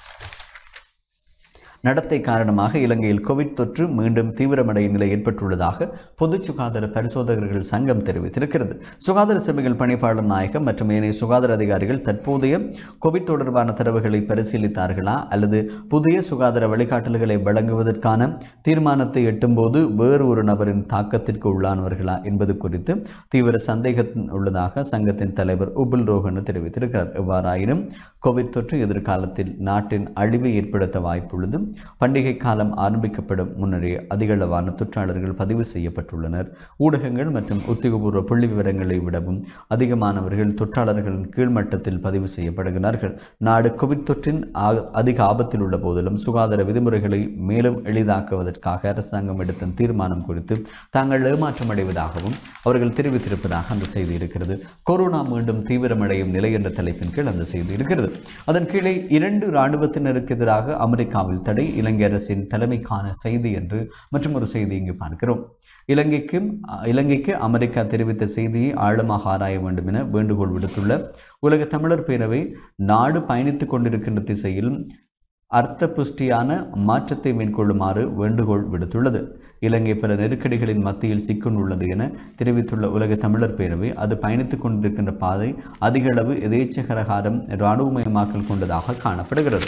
நடத்தை காரணமாக இலங்கையில் கோவிட் தொற்று மீண்டும் தீவிரமடையும் நிலை ஏற்பட்டுள்ளதாக பொது சுகாதார பரிசோதகர்கள் சங்கம் தெரிவித்திருக்கிறது சுகாதார சபைகள் பணிப்பாளர் நாயகம் மற்றும் ஏனைய சுகாதார அதிகாரிகள் தற்போதைய கோவிட் தொடர்பான தரவுகளை பரிசீலித்தார்களா அல்லது புதிய சுகாதார வழிகாட்டல்களை வழங்குவதற்கான தீர்மானத்தை எட்டும்போது வேறு ஒரு நபரின் தாக்கத்திற்கு உள்ளானவர்களா என்பது குறித்து தீவிர சந்தேகம் உள்ளதாக சங்கத்தின் தலைவர் உபுல் ரோஹன் தெரிவித்திருக்கிறார் எவ்வாறாயினும் கோவிட் தொற்று எதிர்காலத்தில் நாட்டின் அழிவை ஏற்படுத்த வாய்ப்புள்ளது பண்டிகை காலம் ஆரம்பிக்கப்படும் முன்னரே அதிகளவான தொற்றாளர்கள் பதிவு செய்யப்பட்டுள்ளனர் ஊடகங்கள் மற்றும் உத்தியோகபூர்வ புள்ளி விவரங்களை விடவும் அதிகமானவர்கள் தொற்றாளர்களின் கீழ்மட்டத்தில் பதிவு செய்யப்படுகிறார்கள் நாடு கோவிட் தொற்றின் ஆ- அதிக ஆபத்தில் உள்ள போதிலும் சுகாதார விதிமுறைகளை மேலும் எளிதாக்குவதற்காக அரசாங்கம் எடுத்த தீர்மானம் குறித்து தாங்கள் ஏமாற்றம் அடைவதாகவும் அவர்கள் தெரிவித்திருப்பதாக அந்த செய்தி இருக்கிறது கொரோனா மீண்டும் தீவிரமடையும் நிலை என்ற தலைப்பின் கீழ் அந்த செய்தி இருக்கிறது அதன் கீழே இரண்டு இராணுவத்தினருக்கு எதிராக அமெரிக்காவில் தடை இலங்கை அரசின் தலைமைக்கான செய்தி என்று மற்றும் ஒரு செய்தி இங்கு பார்க்கிறோம் இலங்கைக்கும் அஹ், இலங்கைக்கு அமெரிக்கா தெரிவித்த செய்தியை ஆழமாக ஆராய வேண்டும் என வேண்டுகோள் விடுத்துள்ள உலக தமிழர் பேரவை நாடு பயணித்துக் கொண்டிருக்கின்ற திசையில் அர்த்த புஷ்டியான மாற்றத்தை மேற்கொள்ளுமாறு வேண்டுகோள் விடுத்துள்ளது இலங்கை பல நெருக்கடிகளின் மத்தியில் சிக்கொண்டுள்ளது என தெரிவித்துள்ள உலக தமிழர் பேரவை அது பயணித்துக் கொண்டிருக்கின்ற பாதை அதிகளவு எதேச்சகரகாரம் இராணுவமயமாக்கல் கொண்டதாக காணப்படுகிறது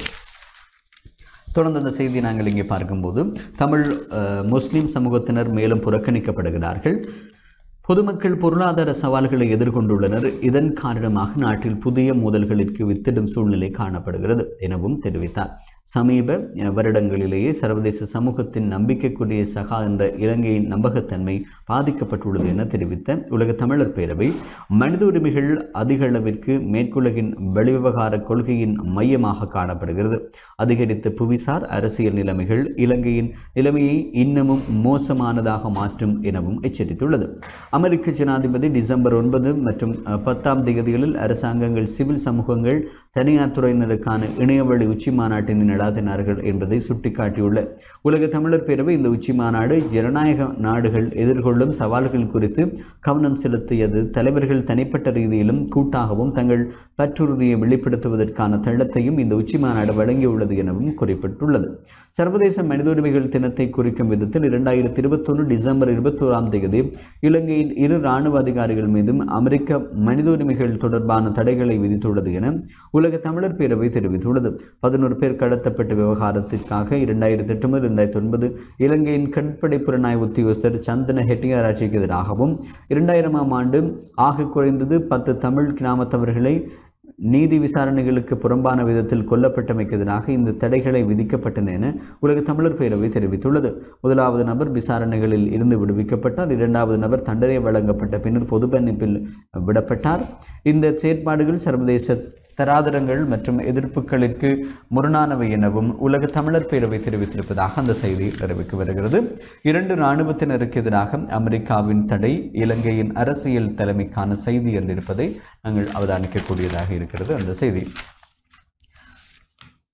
தொடர்ந்து அந்த செய்தி நாங்கள் இங்கே பார்க்கும்போது தமிழ் அஹ், முஸ்லிம் சமூகத்தினர் மேலும் புறக்கணிக்கப்படுகிறார்கள் பொதுமக்கள் பொருளாதார சவால்களை எதிர்கொண்டுள்ளனர் இதன் காரணமாக நாட்டில் புதிய மோதல்களிற்கு வித்திடும் சூழ்நிலை காணப்படுகிறது எனவும் தெரிவித்தார் சமீப அஹ், வருடங்களிலேயே சர்வதேச சமூகத்தின் நம்பிக்கைக்குரிய சகா என்ற இலங்கையின் நம்பகத்தன்மை பாதிக்கப்பட்டுள்ளது என தெரிவித்த உலக தமிழர் பேரவை மனித உரிமைகள் அதிக அளவிற்கு மேற்குலகின் வெளிவிவகார கொள்கையின் மையமாக காணப்படுகிறது அதிகரித்த புவிசார் அரசியல் நிலைமைகள் இலங்கையின் நிலைமையை இன்னமும் மோசமானதாக மாற்றும் எனவும் எச்சரித்துள்ளது அமெரிக்க ஜனாதிபதி டிசம்பர் ஒன்பது மற்றும் அஹ், பத்தாம் தேதிகளில் அரசாங்கங்கள் சிவில் சமூகங்கள் தனியார் துறையினருக்கான இணையவழி உச்சி மாநாட்டினை நடாத்தினார்கள் என்பதை சுட்டிக்காட்டியுள்ள உலக தமிழர் பேரவை இந்த உச்சி மாநாடு ஜனநாயக நாடுகள் எதிர்கொள்ளும் சவால்கள் குறித்து கவனம் செலுத்தியது தலைவர்கள் தனிப்பட்ட ரீதியிலும் கூட்டாகவும் தங்கள் பற்றுறுதியை வெளிப்படுத்துவதற்கான தளத்தையும் இந்த உச்சி மாநாடு வழங்கியுள்ளது எனவும் குறிப்பிட்டுள்ளது சர்வதேச மனித உரிமைகள் தினத்தை குறிக்கும் விதத்தில் இரண்டாயிரத்தி இருபத்தொன்று டிசம்பர் இருபத்தோராம் தேதி இலங்கையின் இரு இராணுவ அதிகாரிகள் மீதும் அமெரிக்க மனித உரிமைகள் தொடர்பான தடைகளை விதித்துள்ளது என உலக தமிழர் பேரவை தெரிவித்துள்ளது பதினோரு பேர் கடத்தப்பட்ட விவகாரத்திற்காக இரண்டாயிரத்தி எட்டு முதல் இரண்டாயிரத்தி ஒன்பது இலங்கையின் கடற்படை புலனாய்வு உத்தியோகஸ்தர் சந்தன ஹெட்டியாராட்சிக்கு எதிராகவும் இரண்டாயிரமாம் ஆண்டு ஆக குறைந்தது பத்து தமிழ் கிராமத்தவர்களை நீதி விசாரணைகளுக்கு புறம்பான விதத்தில் கொல்லப்பட்டமைக்கு எதிராக இந்த தடைகளை விதிக்கப்பட்டன என உலக தமிழர் பேரவை தெரிவித்துள்ளது முதலாவது நபர் விசாரணைகளில் இருந்து விடுவிக்கப்பட்டார் இரண்டாவது நபர் தண்டனை வழங்கப்பட்ட பின்னர் பொது மன்னிப்பில் விடப்பட்டார் இந்த செயற்பாடுகள் சர்வதேச தராதரங்கள் மற்றும் எதிர்ப்புகளுக்கு முரணானவை எனவும் உலக தமிழர் பேரவை தெரிவித்திருப்பதாக அந்த செய்தி தெரிவிக்க வருகிறது இரண்டு இராணுவத்தினருக்கு எதிராக அமெரிக்காவின் தடை இலங்கையின் அரசியல் தலைமைக்கான செய்தி என்றிருப்பதை நாங்கள் அவதானிக்கக்கூடியதாக இருக்கிறது அந்த செய்தி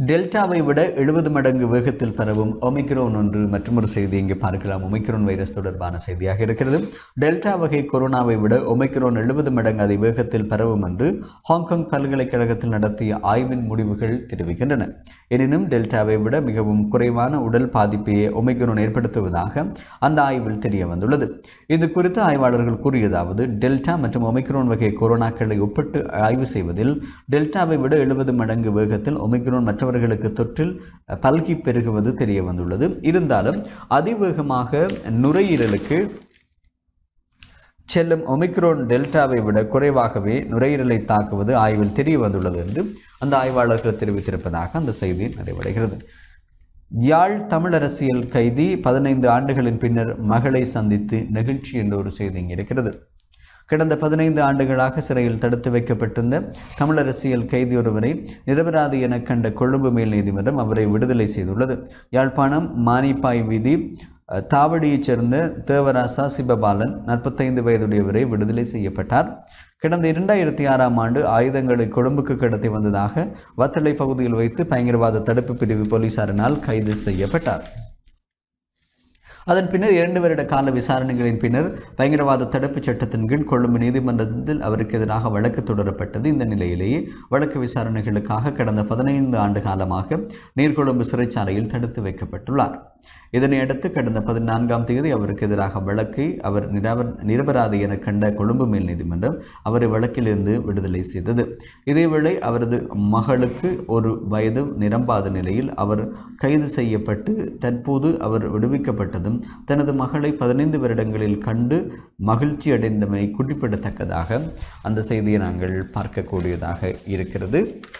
டெல்டாவை விட எழுபது மடங்கு வேகத்தில் பரவும் ஒமிக்ரோன் ஒன்று மற்றொரு செய்தி இங்கே பார்க்கலாம் ஒமிக்ரோன் வைரஸ் தொடர்பான செய்தியாக இருக்கிறது டெல்டா வகை கொரோனாவை விட ஒமிக்ரோன் எழுபது மடங்கு அதை வேகத்தில் பரவும் என்று ஹாங்காங் பல்கலைக்கழகத்தில் நடத்திய ஆய்வின் முடிவுகள் தெரிவிக்கின்றன எனினும் டெல்டாவை விட மிகவும் குறைவான உடல் பாதிப்பையே ஒமிக்ரோன் ஏற்படுத்துவதாக அந்த ஆய்வில் தெரிய வந்துள்ளது இது குறித்து ஆய்வாளர்கள் கூறியதாவது டெல்டா மற்றும் ஒமிக்ரோன் வகை கொரோனாக்களை ஒப்பிட்டு ஆய்வு செய்வதில் டெல்டாவை விட எழுபது மடங்கு வேகத்தில் ஒமிக்ரோன் மற்றவர்களுக்கு தொற்றில் பல்கி பெருகுவது தெரிய வந்துள்ளது இருந்தாலும் அதிவேகமாக நுரையீரலுக்கு செல்லும் ஒமிக்ரோன் டெல்டாவை விட குறைவாகவே நுரையீரலை தாக்குவது ஆய்வில் தெரிய வந்துள்ளது என்று அந்த ஆய்வாளர்கள் தெரிவித்திருப்பதாக அந்த செய்தி நிறைவடைகிறது யாழ் தமிழ் அரசியல் கைதி பதினைந்து ஆண்டுகளின் பின்னர் மகளை சந்தித்து நெகிழ்ச்சி என்ற ஒரு செய்தி இங்கே இருக்கிறது கடந்த பதினைந்து ஆண்டுகளாக சிறையில் தடுத்து வைக்கப்பட்டிருந்த தமிழ் அரசியல் கைதி ஒருவரை நிரபராதி என கண்ட கொழும்பு மேல் நீதிமன்றம் அவரை விடுதலை செய்துள்ளது யாழ்ப்பாணம் மானிப்பாய் வீதி அஹ், தாவடியைச் சேர்ந்த தேவராசா சிவபாலன் நாற்பத்தைந்து வயதுடையவரை விடுதலை செய்யப்பட்டார் கடந்த இரண்டாயிரத்தி ஆறாம் ஆண்டு ஆயுதங்களை கொழும்புக்கு கடத்தி வந்ததாக வத்தளை பகுதியில் வைத்து பயங்கரவாத தடுப்பு பிரிவு போலீசாரினால் கைது செய்யப்பட்டார் அதன் பின்னர் இரண்டு வருட கால விசாரணைகளின் பின்னர் பயங்கரவாத தடுப்புச் சட்டத்தின் கீழ் கொழும்பு நீதிமன்றத்தில் அவருக்கு எதிராக வழக்கு தொடரப்பட்டது இந்த நிலையிலேயே வழக்கு விசாரணைகளுக்காக கடந்த பதினைந்து ஆண்டு காலமாக நீர்கொழும்பு சிறைச்சாலையில் தடுத்து வைக்கப்பட்டுள்ளார் இதனையடுத்து கடந்த பதினான்காம் தேதி அவருக்கு எதிராக வழக்கை அவர் நிராபர் நிரபராதி என கண்ட கொழும்பு மேல் நீதிமன்றம் அவரை வழக்கிலிருந்து விடுதலை செய்தது இதேவேளை அவரது மகளுக்கு ஒரு வயது நிரம்பாத நிலையில் அவர் கைது செய்யப்பட்டு தற்போது அவர் விடுவிக்கப்பட்டதும் தனது மகளை பதினைந்து வருடங்களில் கண்டு மகிழ்ச்சி அடைந்தமை குறிப்பிடத்தக்கதாக அந்த செய்தியை நாங்கள் பார்க்கக்கூடியதாக இருக்கிறது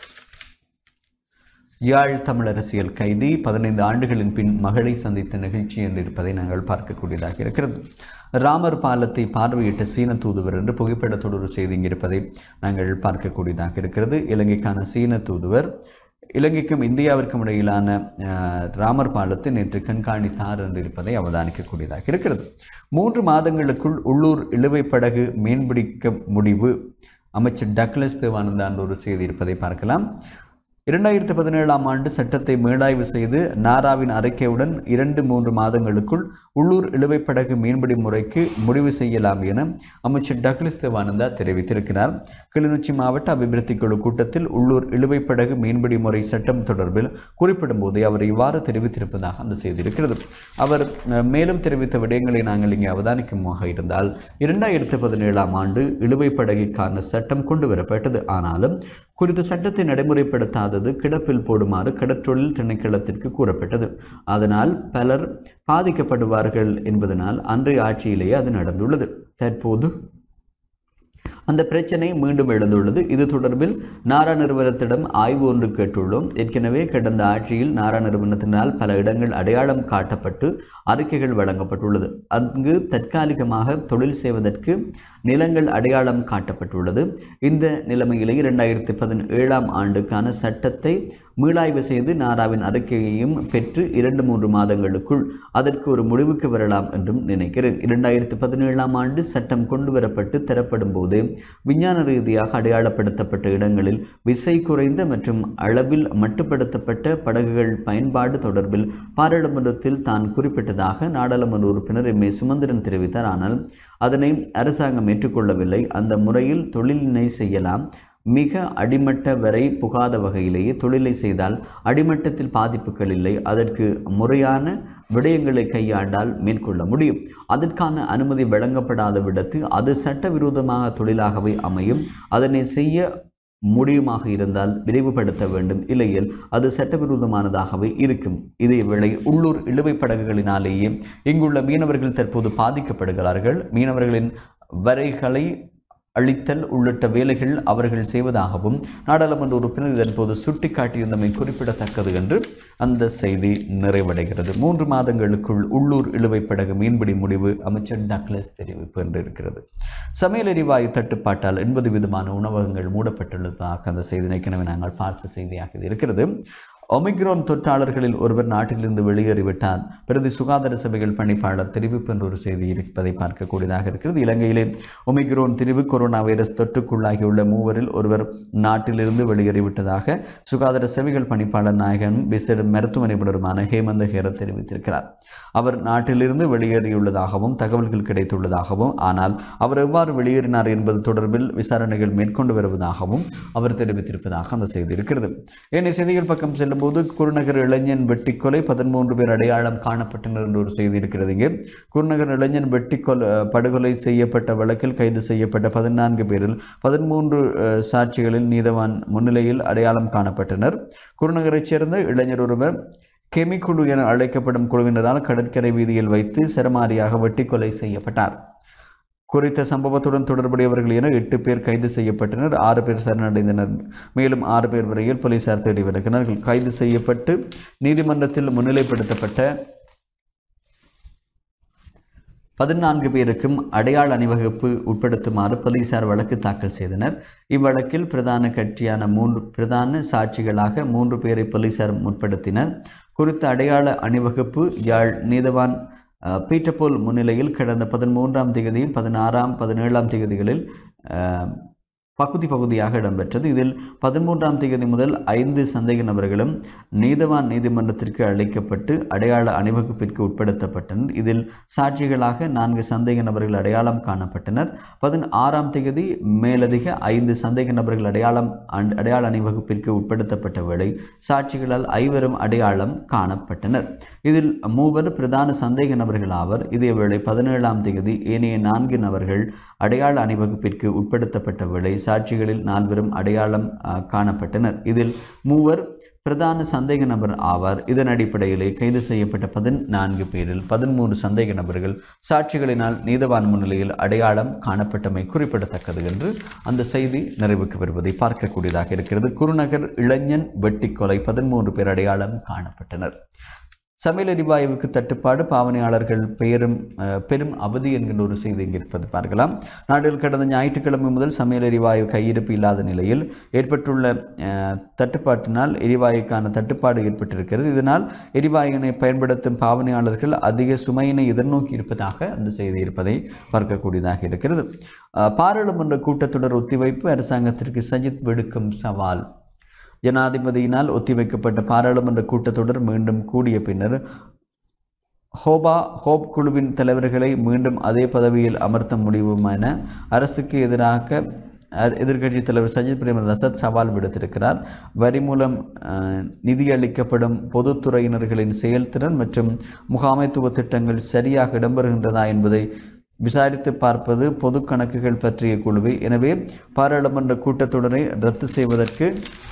யாழ் தமிழ் அரசியல் கைதி பதினைந்து ஆண்டுகளின் பின் மகளை சந்தித்த நிகழ்ச்சி என்று இருப்பதை நாங்கள் பார்க்கக்கூடியதாக இருக்கிறது ராமர் பாலத்தை பார்வையிட்ட சீன தூதுவர் என்று புகைப்படத்தோடு ஒரு செய்தி இங்கே இருப்பதை நாங்கள் பார்க்கக்கூடியதாக இருக்கிறது இலங்கைக்கான சீன தூதுவர் இலங்கைக்கும் இந்தியாவிற்கும் இடையிலான அஹ், ராமர் பாலத்தை நேற்று கண்காணித்தார் என்று இருப்பதை அவதானிக்கக்கூடியதாக இருக்கிறது மூன்று மாதங்களுக்குள் உள்ளூர் இழுவை படகு மீன்பிடிக்க முடிவு அமைச்சர் டக்ளஸ் தேவானந்தான் ஒரு செய்தி இருப்பதை பார்க்கலாம் இரண்டாயிரத்தி பதினேழாம் ஆண்டு சட்டத்தை மீளாய்வு செய்து நாராவின் அறிக்கையுடன் இரண்டு மூன்று மாதங்களுக்குள் உள்ளூர் இழுவைப்படகு மீன்பிடி முறைக்கு முடிவு செய்யலாம் என அமைச்சர் டக்ளஸ் தேவானந்தா தெரிவித்திருக்கிறார் கிளிநொச்சி மாவட்ட அபிவிருத்தி குழு கூட்டத்தில் உள்ளூர் இழுவைப்படகு மீன்பிடி முறை சட்டம் தொடர்பில் குறிப்பிடும் போதே அவர் இவ்வாறு தெரிவித்திருப்பதாக அந்த செய்தி இருக்கிறது அவர் அஹ், மேலும் தெரிவித்த விடயங்களை நாங்கள் இங்கே அவதானிக்குமாக இருந்தால் இரண்டாயிரத்தி பதினேழாம் ஆண்டு இழுவைப்படகிற்கான சட்டம் கொண்டு வரப்பட்டது ஆனாலும் குறித்த சட்டத்தை நடைமுறைப்படுத்தாதது கிடப்பில் போடுமாறு கடற்றொழில் திணைக்களத்திற்கு கூறப்பட்டது அதனால் பலர் பாதிக்கப்படுவார்கள் என்பதனால் அன்றைய ஆட்சியிலேயே அது நடந்துள்ளது தற்போது அந்த பிரச்சனை மீண்டும் எழுந்துள்ளது இது தொடர்பில் நாரா நிறுவனத்திடம் ஆய்வு ஒன்று கேட்டுள்ளோம் ஏற்கனவே கடந்த ஆட்சியில் நாரா நிறுவனத்தினால் பல இடங்கள் அடையாளம் காட்டப்பட்டு அறிக்கைகள் வழங்கப்பட்டுள்ளது அங்கு தற்காலிகமாக தொழில் செய்வதற்கு நிலங்கள் அடையாளம் காட்டப்பட்டுள்ளது இந்த நிலைமையிலே இரண்டாயிரத்தி பதினேழாம் ஆண்டுக்கான சட்டத்தை மீளாய்வு செய்து நாராவின் அறிக்கையையும் பெற்று இரண்டு மூன்று மாதங்களுக்குள் அதற்கு ஒரு முடிவுக்கு வரலாம் என்றும் நினைக்கிறேன் இரண்டாயிரத்தி பதினேழாம் ஆண்டு சட்டம் கொண்டு வரப்பட்டு தரப்படும் போது விஞ்ஞான ரீதியாக அடையாளப்படுத்தப்பட்ட இடங்களில் விசை குறைந்த மற்றும் அளவில் மட்டுப்படுத்தப்பட்ட படகுகள் பயன்பாடு தொடர்பில் பாராளுமன்றத்தில் தான் குறிப்பிட்டதாக நாடாளுமன்ற உறுப்பினர் எம் ஏ சுமந்திரன் தெரிவித்தார் ஆனால் அதனை அரசாங்கம் ஏற்றுக்கொள்ளவில்லை அந்த முறையில் தொழிலினை செய்யலாம் மிக அடிமட்ட வரை புகாத வகையிலேயே தொழிலை செய்தால் அடிமட்டத்தில் பாதிப்புகள் இல்லை அதற்கு முறையான விடயங்களை கையாண்டால் மேற்கொள்ள முடியும் அதற்கான அனுமதி வழங்கப்படாத விடத்து அது சட்டவிரோதமாக தொழிலாகவே அமையும் அதனை செய்ய முடியுமாக இருந்தால் விரைவுபடுத்த வேண்டும் இல்லையில் அது சட்டவிரோதமானதாகவே இருக்கும் இதேவேளை உள்ளூர் இழுவை படகுகளினாலேயே இங்குள்ள மீனவர்கள் தற்போது பாதிக்கப்படுகிறார்கள் மீனவர்களின் வரைகளை அளித்தல் உள்ளிட்ட வேலைகள் அவர்கள் செய்வதாகவும் நாடாளுமன்ற உறுப்பினர் இதன்போது சுட்டிக்காட்டியிருந்தமை குறிப்பிடத்தக்கது என்று அந்த செய்தி நிறைவடைகிறது மூன்று மாதங்களுக்குள் உள்ளூர் இழுவைப்படகு மீன்பிடி முடிவு அமைச்சர் டக்ளஸ் தெரிவிப்பு என்று இருக்கிறது சமையல் எரிவாயு தட்டுப்பாட்டால் எண்பது விதமான உணவகங்கள் மூடப்பட்டுள்ளதாக அந்த செய்தி ஏற்கனவே நாங்கள் பார்த்த செய்தியாக இது இருக்கிறது ஒமிக்ரோன் தொற்றாளர்களில் ஒருவர் நாட்டிலிருந்து வெளியேறிவிட்டார் பிரதி சுகாதார சபைகள் பணிப்பாளர் தெரிவிப்பு என்ற ஒரு செய்தி இருப்பதை பார்க்கக்கூடியதாக இருக்கிறது இலங்கையிலே ஒமிக்ரோன் திரிவு கொரோனா வைரஸ் தொற்றுக்குள்ளாகியுள்ள மூவரில் ஒருவர் நாட்டிலிருந்து வெளியேறிவிட்டதாக சுகாதார சேவைகள் பணிப்பாளர் நாயகன் விசேட மருத்துவ நிபுணருமான ஹேமந்த ஹேரத் தெரிவித்திருக்கிறார் அவர் நாட்டிலிருந்து வெளியேறியுள்ளதாகவும் தகவல்கள் கிடைத்துள்ளதாகவும் ஆனால் அவர் எவ்வாறு வெளியேறினார் என்பது தொடர்பில் விசாரணைகள் மேற்கொண்டு வருவதாகவும் அவர் தெரிவித்திருப்பதாக அந்த செய்தி இருக்கிறது ஏனைய செய்திகள் பக்கம் செல்லும்போது குருநகர் இளைஞன் வெட்டிக்கொலை பதிமூன்று பேர் அடையாளம் காணப்பட்டனர் என்ற ஒரு செய்தி இருக்கிறது இங்கே குருநகர் இளைஞன் வெட்டிக்கொலை படுகொலை செய்யப்பட்ட வழக்கில் கைது செய்யப்பட்ட பதினான்கு பேரில் பதிமூன்று அஹ், சாட்சிகளில் நீதவான் முன்னிலையில் அடையாளம் காணப்பட்டனர் குருநகரைச் சேர்ந்த இளைஞர் ஒருவர் கெமி குழு என அழைக்கப்படும் குழுவினரால் கடற்கரை வீதியில் வைத்து சரமாரியாக வெட்டி கொலை செய்யப்பட்டார் குறித்த சம்பவத்துடன் தொடர்புடையவர்கள் என எட்டு பேர் கைது செய்யப்பட்டனர் ஆறு பேர் சரணடைந்தனர் மேலும் ஆறு பேர் வரையில் போலீசார் தேடி வருகிறார்கள் கைது செய்யப்பட்டு நீதிமன்றத்தில் முன்னிலைப்படுத்தப்பட்ட பதினான்கு பேருக்கும் அடையாள அணிவகுப்பு உட்படுத்துமாறு போலீசார் வழக்கு தாக்கல் செய்தனர் இவ்வழக்கில் பிரதான கட்சியான மூன்று பிரதான சாட்சிகளாக மூன்று பேரை போலீசார் முற்படுத்தினர் குறித்த அடையாள அணிவகுப்பு யாழ் நீதவான் அஹ், பீட்டர்போல் முன்னிலையில் கடந்த பதிமூன்றாம் தேதியும் பதினாறாம் பதினேழாம் தேதிகளில் அஹ், பகுதி பகுதியாக இடம்பெற்றது இதில் பதிமூன்றாம் தேதி முதல் ஐந்து சந்தேக நபர்களும் நீதவான் நீதிமன்றத்திற்கு அழைக்கப்பட்டு அடையாள அணிவகுப்பிற்கு உட்படுத்தப்பட்டனர் இதில் சாட்சிகளாக நான்கு சந்தேக நபர்கள் அடையாளம் காணப்பட்டனர் பதினாறாம் தேதி மேலதிக ஐந்து சந்தேக நபர்கள் அடையாளம் அண்- அடையாள அணிவகுப்பிற்கு உட்படுத்தப்பட்ட வேளை சாட்சிகளால் ஐவரும் அடையாளம் காணப்பட்டனர் இதில் மூவர் பிரதான சந்தேக நபர்கள் ஆவர் இதேவேளை பதினேழாம் தேதி ஏனைய நான்கு நபர்கள் அடையாள அணிவகுப்பிற்கு உட்படுத்தப்பட்ட வேளை சாட்சிகளில் நால்வரும் அடையாளம் ஆ, காணப்பட்டனர் இதில் மூவர் பிரதான சந்தேக நபர் ஆவார் இதன் அடிப்படையிலே கைது செய்யப்பட்ட பதினான்கு பேரில் பதிமூன்று சந்தேக நபர்கள் சாட்சிகளினால் நீதவான் முன்னிலையில் அடையாளம் காணப்பட்டமை குறிப்பிடத்தக்கது என்று அந்த செய்தி நிறைவுக்கு வருவதை பார்க்கக்கூடியதாக இருக்கிறது குருநகர் இளைஞன் வெட்டிக்கொலை பதிமூன்று பேர் அடையாளம் காணப்பட்டனர் சமையல் எரிவாயுவுக்கு தட்டுப்பாடு பாவனையாளர்கள் பெயரும் அஹ், பெரும் அவதி என்கின்ற ஒரு செய்தி இங்கே இருப்பது பார்க்கலாம் நாட்டில் கடந்த ஞாயிற்றுக்கிழமை முதல் சமையல் எரிவாயு கையிருப்பு இல்லாத நிலையில் ஏற்பட்டுள்ள அஹ், தட்டுப்பாட்டினால் எரிவாயுக்கான தட்டுப்பாடு ஏற்பட்டிருக்கிறது இதனால் எரிவாயுவினை பயன்படுத்தும் பாவனையாளர்கள் அதிக சுமையினை எதிர்நோக்கி இருப்பதாக அந்த செய்தி இருப்பதை பார்க்கக்கூடியதாக இருக்கிறது அஹ், பாராளுமன்ற கூட்டத்தொடர் ஒத்திவைப்பு அரசாங்கத்திற்கு சஜித் விடுக்கும் சவால் ஜனாதிபதியினால் ஒத்திவைக்கப்பட்ட பாராளுமன்ற கூட்டத்தொடர் மீண்டும் கூடிய பின்னர் ஹோபா ஹோப் குழுவின் தலைவர்களை மீண்டும் அதே பதவியில் அமர்த்த முடியும் என அரசுக்கு எதிராக அ- எதிர்க்கட்சித் தலைவர் சஜித் பிரேமதாச சவால் விடுத்திருக்கிறார் வரி மூலம் அஹ், நிதியளிக்கப்படும் பொதுத்துறையினர்களின் செயல்திறன் மற்றும் முகாமைத்துவ திட்டங்கள் சரியாக இடம்பெறுகின்றதா என்பதை விசாரித்து பார்ப்பது பொது கணக்குகள் பற்றிய குழுவை எனவே பாராளுமன்ற கூட்டத்தொடரை ரத்து செய்வதற்கு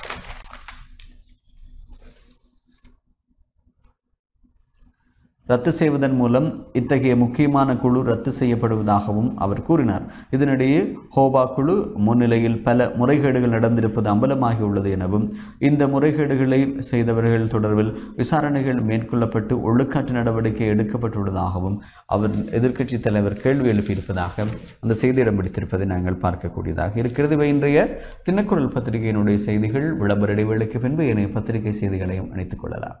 ரத்து செய்வதன் மூலம் இத்தகைய முக்கியமான குழு ரத்து செய்யப்படுவதாகவும் அவர் கூறினார் இதனிடையே ஹோபா குழு முன்னிலையில் பல முறைகேடுகள் நடந்திருப்பது அம்பலமாகியுள்ளது எனவும் இந்த முறைகேடுகளை செய்தவர்கள் தொடர்பில் விசாரணைகள் மேற்கொள்ளப்பட்டு ஒழுக்காற்று நடவடிக்கை எடுக்கப்பட்டுள்ளதாகவும் அவர் எதிர்க்கட்சித் தலைவர் கேள்வி எழுப்பியிருப்பதாக அந்த செய்தி இடம் பிடித்திருப்பதை நாங்கள் பார்க்கக்கூடியதாக இருக்கிறது இவை இன்றைய தினக்குரல் பத்திரிகையினுடைய செய்திகள் விளம்பர இடைவேளைக்கு பின்பு இணைய பத்திரிகை செய்திகளையும் இணைத்துக் கொள்ளலாம்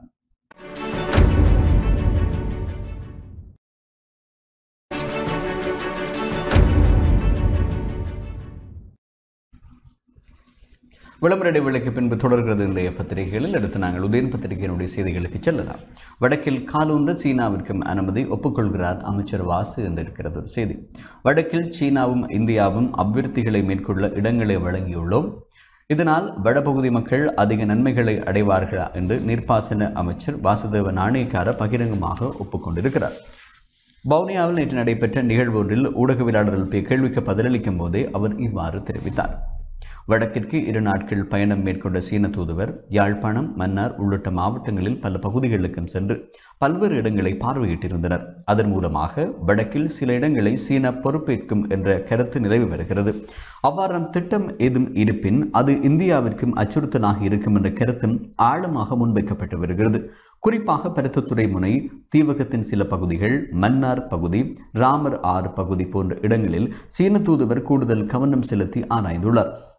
விளம்பர இடைவேளைக்கு பின்பு தொடர்கிறது இன்றைய பத்திரிகைகளில் அடுத்து நாங்கள் உதயன் பத்திரிகையினுடைய செய்திகளுக்கு செல்லலாம் வடக்கில் காலூன்ற சீனாவிற்கும் அனுமதி ஒப்புக்கொள்கிறார் அமைச்சர் வாசு என்று இருக்கிறது ஒரு செய்தி வடக்கில் சீனாவும் இந்தியாவும் அபிவிருத்திகளை மேற்கொள்ள இடங்களை வழங்கியுள்ளோம் இதனால் வடபகுதி மக்கள் அதிக நன்மைகளை அடைவார்கள் என்று நீர்ப்பாசன அமைச்சர் வாசுதேவ நாணயக்கார பகிரங்கமாக ஒப்புக்கொண்டிருக்கிறார் வவுனியாவில் நேற்று நடைபெற்ற நிகழ்வு ஒன்றில் ஊடகவியலாளர்கள் எழுப்பிய கேள்விக்கு பதிலளிக்கும் போதே அவர் இவ்வாறு தெரிவித்தார் வடக்கிற்கு இரு நாட்கள் பயணம் மேற்கொண்ட சீன தூதுவர் யாழ்ப்பாணம் மன்னார் உள்ளிட்ட மாவட்டங்களில் பல பகுதிகளுக்கும் சென்று பல்வேறு இடங்களை பார்வையிட்டிருந்தனர் அதன் மூலமாக வடக்கில் சில இடங்களை சீனா பொறுப்பேற்கும் என்ற கருத்து நிலவி வருகிறது அவ்வாறான திட்டம் ஏதும் இருப்பின் அது இந்தியாவிற்கும் அச்சுறுத்தலாக இருக்கும் என்ற கருத்தும் ஆழமாக முன்வைக்கப்பட்டு வருகிறது குறிப்பாக பருத்தத்துறை முனை தீவகத்தின் சில பகுதிகள் மன்னார் பகுதி ராமர் ஆறு பகுதி போன்ற இடங்களில் சீன தூதுவர் கூடுதல் கவனம் செலுத்தி ஆராய்ந்துள்ளார்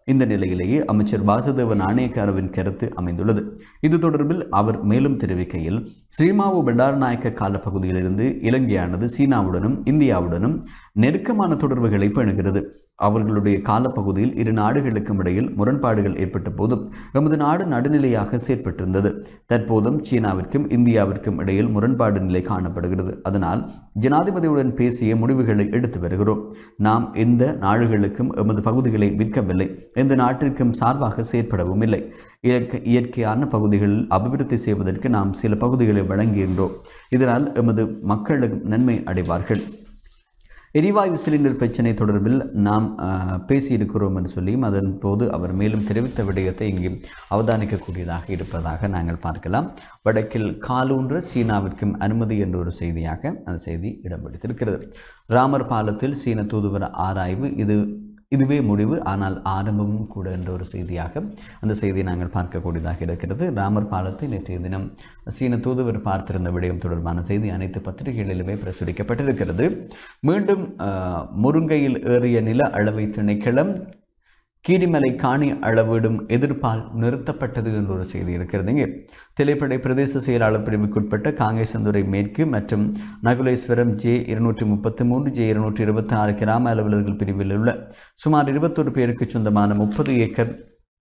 இந்த நிலையிலேயே அமைச்சர் வாசுதேவ நாணயக்காரவின் கருத்து அமைந்துள்ளது இது தொடர்பில் அவர் மேலும் தெரிவிக்கையில் ஸ்ரீமாவு பண்டாரநாயக்க காலப்பகுதியிலிருந்து இலங்கையானது சீனாவுடனும் இந்தியாவுடனும் நெருக்கமான தொடர்புகளை பேணுகிறது அவர்களுடைய காலப்பகுதியில் இரு நாடுகளுக்கும் இடையில் முரண்பாடுகள் ஏற்பட்ட போதும் எமது நாடு நடுநிலையாக செயற்பட்டிருந்தது தற்போதும் சீனாவிற்கும் இந்தியாவிற்கும் இடையில் முரண்பாடு நிலை காணப்படுகிறது அதனால் ஜனாதிபதியுடன் பேசிய முடிவுகளை எடுத்து வருகிறோம் நாம் எந்த நாடுகளுக்கும் எமது பகுதிகளை விற்கவில்லை எந்த நாட்டிற்கும் சார்பாக செயற்படவும் இல்லை இயற்கை இயற்கையான பகுதிகளில் அபிவிருத்தி செய்வதற்கு நாம் சில பகுதிகளை வழங்குகின்றோம் இதனால் எமது மக்களும் நன்மை அடைவார்கள் எரிவாயு சிலிண்டர் பிரச்சனை தொடர்பில் நாம் அஹ், பேசியிருக்கிறோம் என்று சொல்லியும் அதன் போது அவர் மேலும் தெரிவித்த விடயத்தை இங்கே அவதானிக்கக்கூடியதாக இருப்பதாக நாங்கள் பார்க்கலாம் வடக்கில் காலூன்ற சீனாவிற்கும் அனுமதி என்ற ஒரு செய்தியாக அந்த செய்தி இடம் பிடித்திருக்கிறது ராமர் பாலத்தில் சீன தூதுவர் ஆராய்வு இது இதுவே முடிவு ஆனால் ஆரம்பமும் கூட என்ற ஒரு செய்தியாக அந்த செய்தியை நாங்கள் பார்க்கக்கூடியதாக இருக்கிறது ராமர் பாலத்தை நேற்றைய தினம் சீன தூதுவர் பார்த்திருந்த விடயம் தொடர்பான செய்தி அனைத்து பத்திரிகைகளிலுமே பிரசுரிக்கப்பட்டிருக்கிறது மீண்டும் அஹ், முருங்கையில் ஏறிய நில அளவை திணைக்களம் கீரிமலை காணி அளவிடும் எதிர்ப்பால் நிறுத்தப்பட்டது என்ற ஒரு செய்தி இருக்கிறது இங்கே திரைப்படை பிரதேச செயலாளர் பிரிவுக்குட்பட்ட காங்கேசந்துறை மேற்கு மற்றும் நகுலேஸ்வரம் ஜே இருநூற்றி முப்பத்தி மூன்று ஜே இருநூற்றி இருபத்தி ஆறு கிராம அலுவலர்கள் பிரிவில் உள்ள சுமார் இருபத்தொரு பேருக்கு சொந்தமான முப்பது ஏக்கர்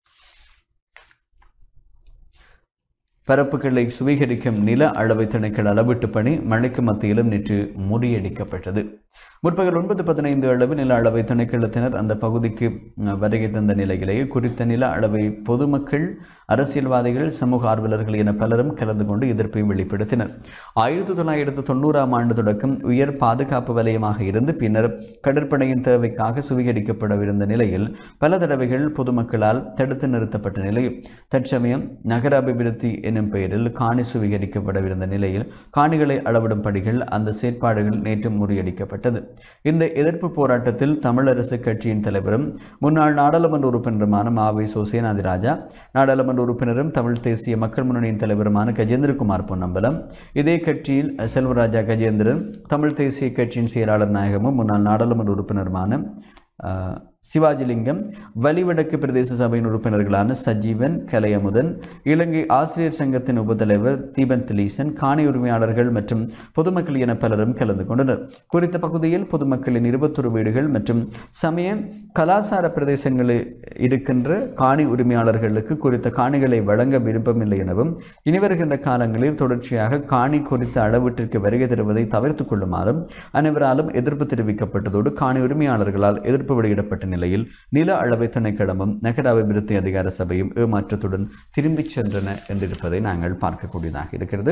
பரப்புகளை சுவீகரிக்கும் நில அளவை திணைக்கள் அளவீட்டு பணி மழைக்கு மத்தியிலும் நேற்று முறியடிக்கப்பட்டது முற்பகல் ஒன்பது பதினைந்து அளவு நில அளவை திணைக்களத்தினர் அந்த பகுதிக்கு அஹ், வருகை தந்த நிலையிலேயே குறித்த நில அளவை பொதுமக்கள் அரசியல்வாதிகள் சமூக ஆர்வலர்கள் என பலரும் கலந்து கொண்டு எதிர்ப்பை வெளிப்படுத்தினர் ஆயிரத்தி தொள்ளாயிரத்து தொண்ணூறாம் ஆண்டு தொடக்கம் உயர் பாதுகாப்பு வலயமாக இருந்து பின்னர் கடற்படையின் தேவைக்காக சுவீகரிக்கப்படவிருந்த நிலையில் பல தடவைகள் பொதுமக்களால் தடுத்து நிறுத்தப்பட்ட நிலையில் தற்சமயம் நகர அபிவிருத்தி எனும் பெயரில் காணி சுவீகரிக்கப்படவிருந்த நிலையில் காணிகளை அளவிடும் பணிகள் அந்த செயற்பாடுகள் நேற்று முறியடிக்கப்பட்டது இந்த எதிர்ப்பு போராட்டத்தில் தமிழரசு கட்சியின் தலைவரும் முன்னாள் நாடாளுமன்ற உறுப்பினருமான மாவை சோசியநாதி ராஜா நாடாளுமன்ற உறுப்பினரும் தமிழ் தேசிய மக்கள் முன்னணியின் தலைவருமான கஜேந்திரகுமார் பொன்னம்பலம் இதே கட்சியில் செல்வராஜா கஜேந்திரன் தமிழ் தேசிய கட்சியின் செயலாளர் நாயகமும் முன்னாள் நாடாளுமன்ற உறுப்பினருமான அஹ், சிவாஜிலிங்கம் வலிவடக்கு பிரதேச சபையின் உறுப்பினர்களான சஜீவன் கலையமுதன் இலங்கை ஆசிரியர் சங்கத்தின் உபத்தலைவர் தீபன் திலீசன் காணி உரிமையாளர்கள் மற்றும் பொதுமக்கள் என பலரும் கலந்து கொண்டனர் குறித்த பகுதியில் பொதுமக்களின் இருபத்தொரு வீடுகள் மற்றும் சமய கலாசார பிரதேசங்களில் இருக்கின்ற காணி உரிமையாளர்களுக்கு குறித்த காணிகளை வழங்க விருப்பமில்லை எனவும் இனி வருகின்ற காலங்களில் தொடர்ச்சியாக காணி குறித்த அளவீட்டிற்கு வருகை தருவதை தவிர்த்துக் கொள்ளுமாறும் அனைவராலும் எதிர்ப்பு தெரிவிக்கப்பட்டதோடு காணி உரிமையாளர்களால் எதிர்ப்பு வெளியிடப்பட்ட நிலையில் நில அளவை திணைக்களமும் நகர அபிவிருத்தி அதிகார சபையும் ஏமாற்றத்துடன் திரும்பிச் சென்றன என்றிருப்பதை நாங்கள் பார்க்கக்கூடியதாக இருக்கிறது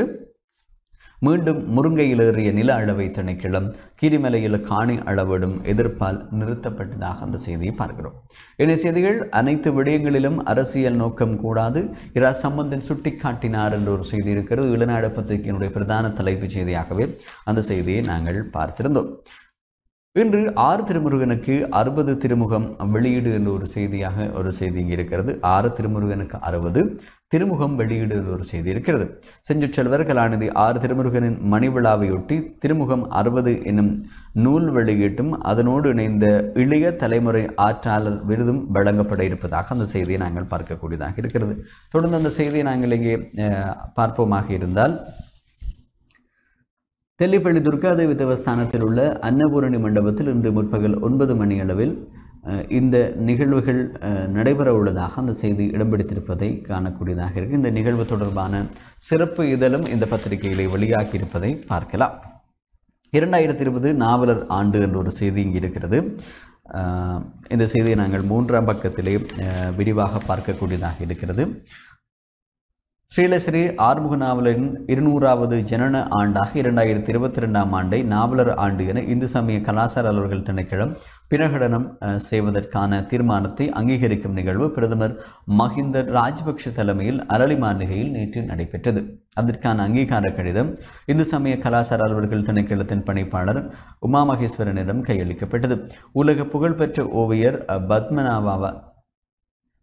மீண்டும் முருங்கையில் ஏறிய நில அளவை திணைக்களம் கீரிமலையில் காணி அளவிடும் எதிர்ப்பால் நிறுத்தப்பட்டதாக அந்த செய்தியை பார்க்கிறோம் இந்த செய்திகள் அனைத்து விடயங்களிலும் அரசியல் நோக்கம் கூடாது இரா சம்பந்தன் சுட்டிக்காட்டினார் என்ற ஒரு செய்தி இருக்கிறது இளநாடு பத்திரிகையினுடைய பிரதான தலைப்புச் செய்தியாகவே அந்த செய்தியை நாங்கள் பார்த்திருந்தோம் இன்று ஆறு திருமுருகனுக்கு அறுபது திருமுகம் வெளியீடு என்ற ஒரு செய்தியாக ஒரு செய்தி இங்கே இருக்கிறது ஆறு திருமுருகனுக்கு அறுபது திருமுகம் வெளியீடு என்ற ஒரு செய்தி இருக்கிறது செஞ்சுச்செல்வர் கலாநிதி ஆறு திருமுருகனின் மணி விழாவையொட்டி திருமுகம் அறுபது என்னும் நூல் வெளியீட்டும் அதனோடு இணைந்த இளைய தலைமுறை ஆற்றாளர் விருதும் வழங்கப்பட இருப்பதாக அந்த செய்தியை நாங்கள் பார்க்கக்கூடியதாக இருக்கிறது தொடர்ந்து அந்த செய்தியை நாங்கள் இங்கே அஹ், பார்ப்போமாக இருந்தால் தெல்லிப்பள்ளி துர்காதேவி தேவஸ்தானத்தில் உள்ள அன்னபூரணி மண்டபத்தில் இன்று முற்பகல் ஒன்பது மணி அளவில் அஹ், இந்த நிகழ்வுகள் அஹ், நடைபெற உள்ளதாக அந்த செய்தி இடம் பிடித்திருப்பதை காணக்கூடியதாக இருக்கு இந்த நிகழ்வு தொடர்பான சிறப்பு இதழும் இந்த பத்திரிகையிலே வெளியாகியிருப்பதை பார்க்கலாம் இரண்டாயிரத்தி இருபது நாவலர் ஆண்டு என்ற ஒரு செய்தி இங்கே இருக்கிறது அஹ், இந்த செய்தியை நாங்கள் மூன்றாம் பக்கத்திலே அஹ், விரிவாக பார்க்கக்கூடியதாக இருக்கிறது ஸ்ரீலஸ்ரீ ஆறுமுக நாவலரின் இருநூறாவது ஜனன ஆண்டாக இரண்டாயிரத்தி இருபத்தி ரெண்டாம் ஆண்டை நாவலர் ஆண்டு என இந்து சமய கலாச்சார அலுவலர்கள் திணைக்களம் பிரகடனம் அஹ், செய்வதற்கான தீர்மானத்தை அங்கீகரிக்கும் நிகழ்வு பிரதமர் மஹிந்த ராஜபக்ஷ தலைமையில் அரளி மாளிகையில் நேற்று நடைபெற்றது அதற்கான அங்கீகார கடிதம் இந்து சமய கலாச்சார அலுவலர்கள் திணைக்களத்தின் பணிப்பாளர் உமா மகேஸ்வரனிடம் கையளிக்கப்பட்டது உலக புகழ்பெற்ற ஓவியர் அஹ், பத்மநாபாவா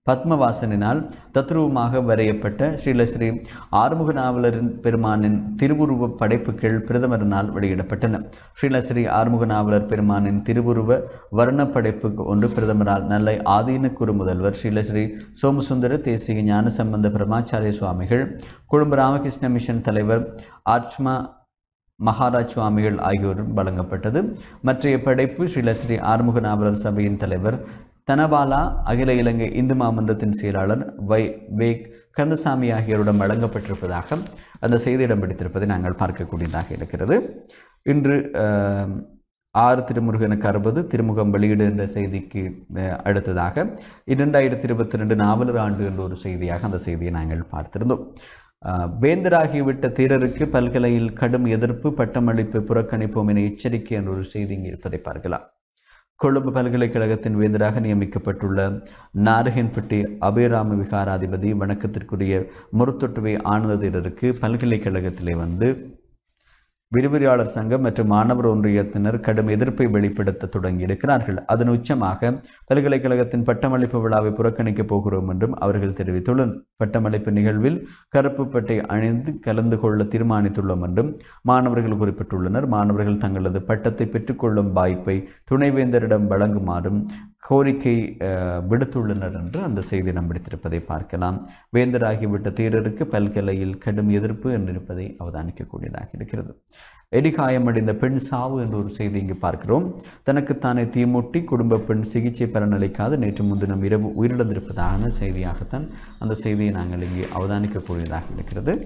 பத்மவாசனினால் தத்ரூபமாக வரையப்பட்ட ஸ்ரீலஸ்ரீ ஆறுமுக நாவலரின் பெருமானின் திருவுருவ படைப்புகள் பிரதமரினால் வெளியிடப்பட்டன ஸ்ரீலஸ்ரீ ஆறுமுக நாவலர் பெருமானின் திருவுருவ வர்ண படைப்பு ஒன்று பிரதமரால் நல்ல ஆதீன குரு முதல்வர் ஸ்ரீலஸ்ரீ சோமசுந்தர தேசிய ஞானசம்பந்த பிரமாச்சாரிய சுவாமிகள் கொழும்பு ராமகிருஷ்ண மிஷன் தலைவர் ஆத்மா மகாராஜ் சுவாமிகள் ஆகியோரும் வழங்கப்பட்டது மற்றைய படைப்பு ஸ்ரீலஸ்ரீ ஆறுமுக நாவலர் சபையின் தலைவர் தனபாலா அகில இலங்கை இந்து மாமன்றத்தின் செயலாளர் வை வேக் கந்தசாமி ஆகியோரிடம் வழங்கப்பட்டிருப்பதாக அந்த செய்தியிடம் பிடித்திருப்பதை நாங்கள் பார்க்கக்கூடியதாக இருக்கிறது இன்று அஹ், ஆறு திருமுருகனுக்கு அறுபது திருமுகம் வெளியீடு என்ற செய்திக்கு அஹ், அடுத்ததாக இரண்டாயிரத்தி இருபத்தி ரெண்டு நாவலர் ஆண்டு என்ற ஒரு செய்தியாக அந்த செய்தியை நாங்கள் பார்த்திருந்தோம் அஹ், வேந்தராகிவிட்ட தீரருக்கு பல்கலையில் கடும் எதிர்ப்பு பட்டமளிப்பு புறக்கணிப்போம் என எச்சரிக்கை என்ற ஒரு செய்தி இங்கே இருப்பதை பார்க்கலாம் கொழும்பு பல்கலைக்கழகத்தின் வேந்தராக நியமிக்கப்பட்டுள்ள நாரகன்பட்டி அபயராம விகாராதிபதி வணக்கத்திற்குரிய முருத்தொட்டுவை ஆனந்ததீரருக்கு பல்கலைக்கழகத்திலே வந்து விரிவுரையாளர் சங்கம் மற்றும் மாணவர் ஒன்றியத்தினர் கடும் எதிர்ப்பை வெளிப்படுத்த தொடங்கியிருக்கிறார்கள் அதன் உச்சமாக பல்கலைக்கழகத்தின் பட்டமளிப்பு விழாவை புறக்கணிக்கப் போகிறோம் என்றும் அவர்கள் தெரிவித்துள்ளனர் பட்டமளிப்பு நிகழ்வில் கருப்பு பட்டை அணிந்து கலந்து கொள்ள தீர்மானித்துள்ளோம் என்றும் மாணவர்கள் குறிப்பிட்டுள்ளனர் மாணவர்கள் தங்களது பட்டத்தை பெற்றுக்கொள்ளும் வாய்ப்பை துணைவேந்தரிடம் வழங்குமாறும் கோரிக்கை அஹ், விடுத்துள்ளனர் என்று அந்த செய்தி நாம் பிடித்திருப்பதை பார்க்கலாம் வேந்தராகிவிட்ட தீரருக்கு பல்கலையில் கடும் எதிர்ப்பு என்றிருப்பதை அவதானிக்கக்கூடியதாக இருக்கிறது எடிகாயமடைந்த பெண் சாவு என்ற ஒரு செய்தி இங்கு பார்க்கிறோம் தனக்குத்தானே தீமூட்டி குடும்ப பெண் சிகிச்சை பலனளிக்காது நேற்று முன்தினம் இரவு உயிரிழந்திருப்பதான செய்தியாகத்தான் அந்த செய்தியை நாங்கள் இங்கே அவதானிக்கக்கூடியதாக இருக்கிறது